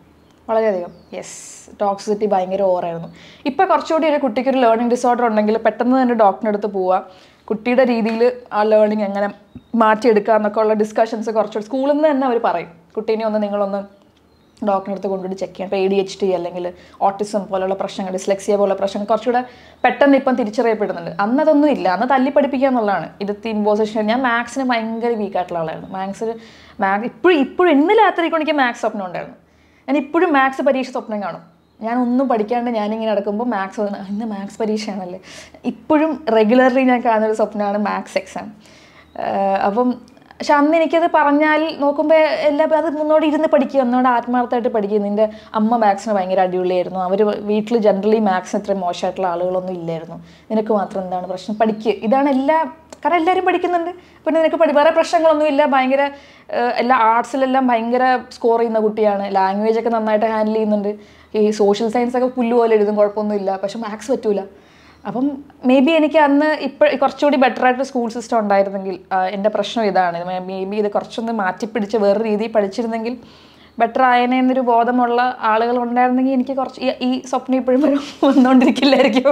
വളരെയധികം യെസ് ടോക്സിസിറ്റി ഭയങ്കര ഓവറായിരുന്നു ഇപ്പം കുറച്ചുകൂടി ഒരു കുട്ടിക്ക് ഒരു ലേണിംഗ് ഡിസോർഡർ ഉണ്ടെങ്കിൽ പെട്ടെന്ന് തന്നെ ഡോക്ടറിൻ്റെ അടുത്ത് പോവുക കുട്ടിയുടെ രീതിയിൽ ആ ലേണിംഗ് എങ്ങനെ മാറ്റിയെടുക്കുക എന്നൊക്കെ ഉള്ള ഡിസ്കഷൻസ് കുറച്ചുകൂടി സ്കൂളിൽ നിന്ന് തന്നെ അവർ പറയും കുട്ടീനെ ഒന്ന് നിങ്ങളൊന്ന് ഡോക്ടറിൻ്റെ അടുത്ത് കൊണ്ടുപോയി ചെക്ക് ചെയ്യാം ഇപ്പോൾ എ ഡി എച്ച് ടി അല്ലെങ്കിൽ ഓട്ടിസം പോലുള്ള പ്രശ്നങ്ങൾ ഡിസ്ലെക്സിയ പോലുള്ള പ്രശ്നങ്ങൾ കുറച്ചുകൂടെ പെട്ടെന്ന് ഇപ്പം തിരിച്ചറിയപ്പെടുന്നുണ്ട് അന്ന് അതൊന്നും ഇല്ല അന്ന് തല്ലി പഠിപ്പിക്കുക എന്നുള്ളതാണ് ഇരുത്തി ഇമ്പോസിഷൻ ഞാൻ മാത്സിന് ഭയങ്കര വീക്ക് ആയിട്ടുള്ള ആളായിരുന്നു മാത്സിന് മാത്സ് ഇപ്പോഴും ഇപ്പോഴും ഇന്ന് രാത്രിക്ക് എനിക്ക് മാത്സ് സ്വപ്നം ഉണ്ടായിരുന്നു ഞാൻ ഇപ്പോഴും മാത്സ് പരീക്ഷ സ്വപ്നം കാണും ഞാൻ ഒന്നും പഠിക്കാണ്ട് ഞാനിങ്ങനെ നടക്കുമ്പോൾ മാത്സ് ഇന്ന് മാത്സ് പരീക്ഷയാണല്ലേ ഇപ്പോഴും റെഗുലർലി ഞാൻ കാണുന്ന ഒരു സ്വപ്നമാണ് മാത്സ് എക്സാം അപ്പം പക്ഷെ അന്ന് എനിക്കത് പറഞ്ഞാൽ നോക്കുമ്പോൾ എല്ലാ അത് മുന്നോട്ട് ഇരുന്ന് പഠിക്കുക ഒന്നോട് ആത്മാർത്ഥമായിട്ട് പഠിക്കുക നിൻ്റെ അമ്മ മാത്സിന് ഭയങ്കര അടിപൊളിയായിരുന്നു അവർ വീട്ടിൽ ജനറലി മാത്സിന് ഇത്രയും മോശമായിട്ടുള്ള ആളുകളൊന്നും ഇല്ലായിരുന്നു നിനക്ക് മാത്രം എന്താണ് പ്രശ്നം പഠിക്കുക ഇതാണ് എല്ലാ കാരണം എല്ലാവരും പഠിക്കുന്നുണ്ട് പിന്നെ നിനക്ക് പഠി വേറെ പ്രശ്നങ്ങളൊന്നും ഇല്ല ഭയങ്കര ഏഹ്, എല്ലാ ആർട്സിലെല്ലാം ഭയങ്കര സ്കോർ ചെയ്യുന്ന കുട്ടിയാണ് ലാംഗ്വേജ് ഒക്കെ നന്നായിട്ട് ഹാൻഡിൽ ചെയ്യുന്നുണ്ട് ഈ സോഷ്യൽ സയൻസ് ഒക്കെ പുല്ല് പോലെ എഴുതും കുഴപ്പമൊന്നുമില്ല പക്ഷെ മാത്സ് പറ്റൂല അപ്പം മേ ബി എനിക്ക് അന്ന് ഇപ്പോൾ കുറച്ചുകൂടി ബെറ്റർ ആയിട്ട് സ്കൂൾ സിസ്റ്റം ഉണ്ടായിരുന്നെങ്കിൽ ആ, എൻ്റെ പ്രശ്നം ഇതാണ് മേ ബി ഇത് കുറച്ചൊന്ന് മാറ്റിപ്പിടിച്ച് വേറെ രീതിയിൽ പഠിച്ചിരുന്നെങ്കിൽ ബെറ്റർ ആയനെ എന്നൊരു ബോധമുള്ള ആളുകൾ ഉണ്ടായിരുന്നെങ്കിൽ എനിക്ക് കുറച്ച് ഈ- ഈ സ്വപ്നം ഇപ്പോഴും വരും വന്നുകൊണ്ടിരിക്കില്ലായിരിക്കും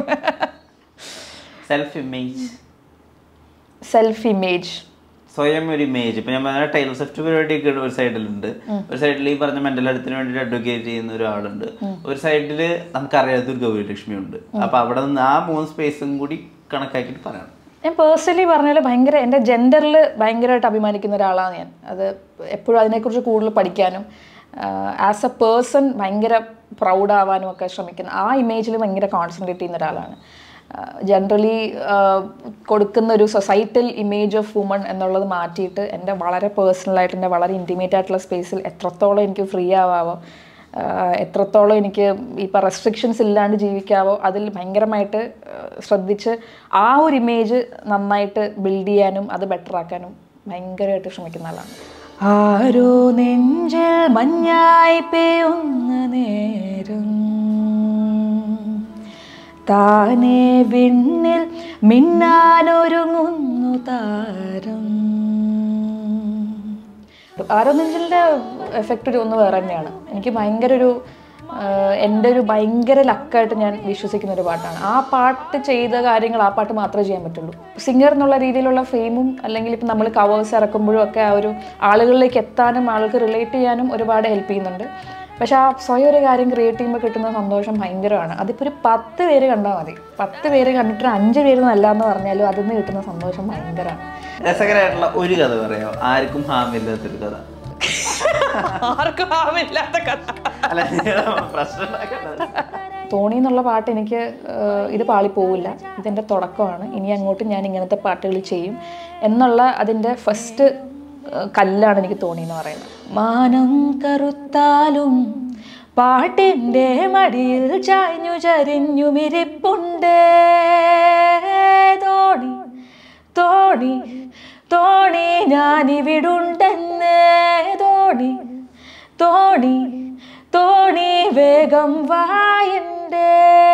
സെൽഫ് ഇമേജ് സെൽഫ് ഇമേജ് സ്വയം ഒരു ഇമേജ് ഇപ്പൊ ഞാൻ പറഞ്ഞ ടൈലർ സെഫ്റ്റ് പരിപാടിയൊക്കെ ഒരു സൈഡിലുണ്ട് ഒരു സൈഡിൽ ഈ പറഞ്ഞ മെന്റൽ ഹെൽത്തിന് വേണ്ടിയിട്ട് അഡ്വക്കേറ്റ് ചെയ്യുന്ന ഒരാളുണ്ട് ഒരു സൈഡിൽ നമുക്കറിയാത്ത ഒരു ഗൗരിലക്ഷ്മി ഉണ്ട് അപ്പൊ അവിടെ നിന്ന് ആ മൂന്ന് സ്പേസും കൂടി കണക്കാക്കിയിട്ട് പറയണം ഞാൻ പേഴ്സണലി പറഞ്ഞാൽ ഭയങ്കര എൻ്റെ ജെൻഡറിൽ ഭയങ്കരമായിട്ട് അഭിമാനിക്കുന്ന ഒരാളാണ് ഞാൻ അത് എപ്പോഴും അതിനെക്കുറിച്ച് കൂടുതൽ പഠിക്കാനും ആസ് എ പേഴ്സൺ ഭയങ്കര പ്രൗഡ് ആവാനും ഒക്കെ ശ്രമിക്കുന്ന ആ ഇമേജിൽ ഭയങ്കര കോൺസെൻട്രേറ്റ് ചെയ്യുന്ന ഒരാളാണ് ജനറലി കൊടുക്കുന്ന ഒരു സൊസൈറ്റൽ ഇമേജ് ഓഫ് വുമൺ എന്നുള്ളത് മാറ്റിയിട്ട് എൻ്റെ വളരെ പേഴ്സണലായിട്ട് എൻ്റെ വളരെ ഇൻറ്റിമേറ്റ് ആയിട്ടുള്ള സ്പേസിൽ എത്രത്തോളം എനിക്ക് ഫ്രീ ആവാമോ ആഹ് എത്രത്തോളം എനിക്ക് ഇപ്പം റെസ്ട്രിക്ഷൻസ് ഇല്ലാണ്ട് ജീവിക്കാവോ അതിൽ ഭയങ്കരമായിട്ട് ആഹ് ശ്രദ്ധിച്ച് ആ ഒരു ഇമേജ് നന്നായിട്ട് ബിൽഡ് ചെയ്യാനും അത് ബെറ്റർ ആക്കാനും ഭയങ്കരമായിട്ട് ശ്രമിക്കുന്ന ആളാണ് ആരോ നെഞ്ചിൽ മഞ്ഞായി പെയ്യുന്ന നേരം താനേ വിണ്ണിൽ മിന്നാനൊരുങ്ങുന്നു താരം ആരോനെഞ്ചിൻ്റെ എഫക്റ്റ് ഒരു ഒന്ന് വേറെ തന്നെയാണ് എനിക്ക് ഭയങ്കര ഒരു ആഹ് എൻ്റെ ഒരു ഭയങ്കര ലക്കായിട്ട് ഞാൻ വിശ്വസിക്കുന്ന ഒരു പാട്ടാണ് ആ പാട്ട് ചെയ്ത കാര്യങ്ങൾ ആ പാട്ട് മാത്രമേ ചെയ്യാൻ പറ്റുള്ളൂ സിംഗർ എന്നുള്ള രീതിയിലുള്ള ഫെയിമും അല്ലെങ്കിൽ ഇപ്പം നമ്മൾ കവേഴ്സ് ഇറക്കുമ്പോഴും ഒക്കെ ആ ഒരു ആളുകളിലേക്ക് എത്താനും ആൾക്ക് റിലേറ്റ് ചെയ്യാനും ഒരുപാട് ഹെൽപ്പ് ചെയ്യുന്നുണ്ട് പക്ഷെ ആ സ്വയം ഒരു കാര്യം ക്രിയേറ്റ് ചെയ്യുമ്പോൾ കിട്ടുന്ന സന്തോഷം ഭയങ്കരമാണ് അതിപ്പോൾ ഒരു പത്ത് പേര് കണ്ടാൽ മതി പത്ത് പേര് കണ്ടിട്ട് ഒരു അഞ്ച് പേര് നല്ല എന്ന് പറഞ്ഞാലും അതിൽ നിന്ന് കിട്ടുന്ന സന്തോഷം ഭയങ്കരമാണ് രസകരമായിട്ടുള്ള ഒരു കഥ പറയാം ആർക്കും ഹാമില്ലാത്തൊരു കഥ ആർക്കും ആവില്ലാത്ത കഥ അല്ല പ്രശ്നം ഉണ്ടാക്കണ്ട. തോണി എന്നുള്ള പാട്ട് എനിക്ക് ഏഹ്, ഇത് പാളിപ്പോവില്ല ഇതിൻ്റെ തുടക്കമാണ് ഇനി അങ്ങോട്ട് ഞാൻ ഇങ്ങനത്തെ പാട്ടുകൾ ചെയ്യും എന്നുള്ള അതിൻ്റെ ഫസ്റ്റ് കല്ലാണ് എനിക്ക് തോണി എന്ന് പറയുന്നത് മാനം കറുത്താലും പാട്ടിൻ്റെ മടിയിൽ ചാഞ്ഞു ചരിഞ്ഞു മിരിപ്പുണ്ട് തോണി തോണി തോണി ഞാനിവിടുണ്ടെന്ന് തോണി തോണി തോണി വേഗം വായണ്ടേ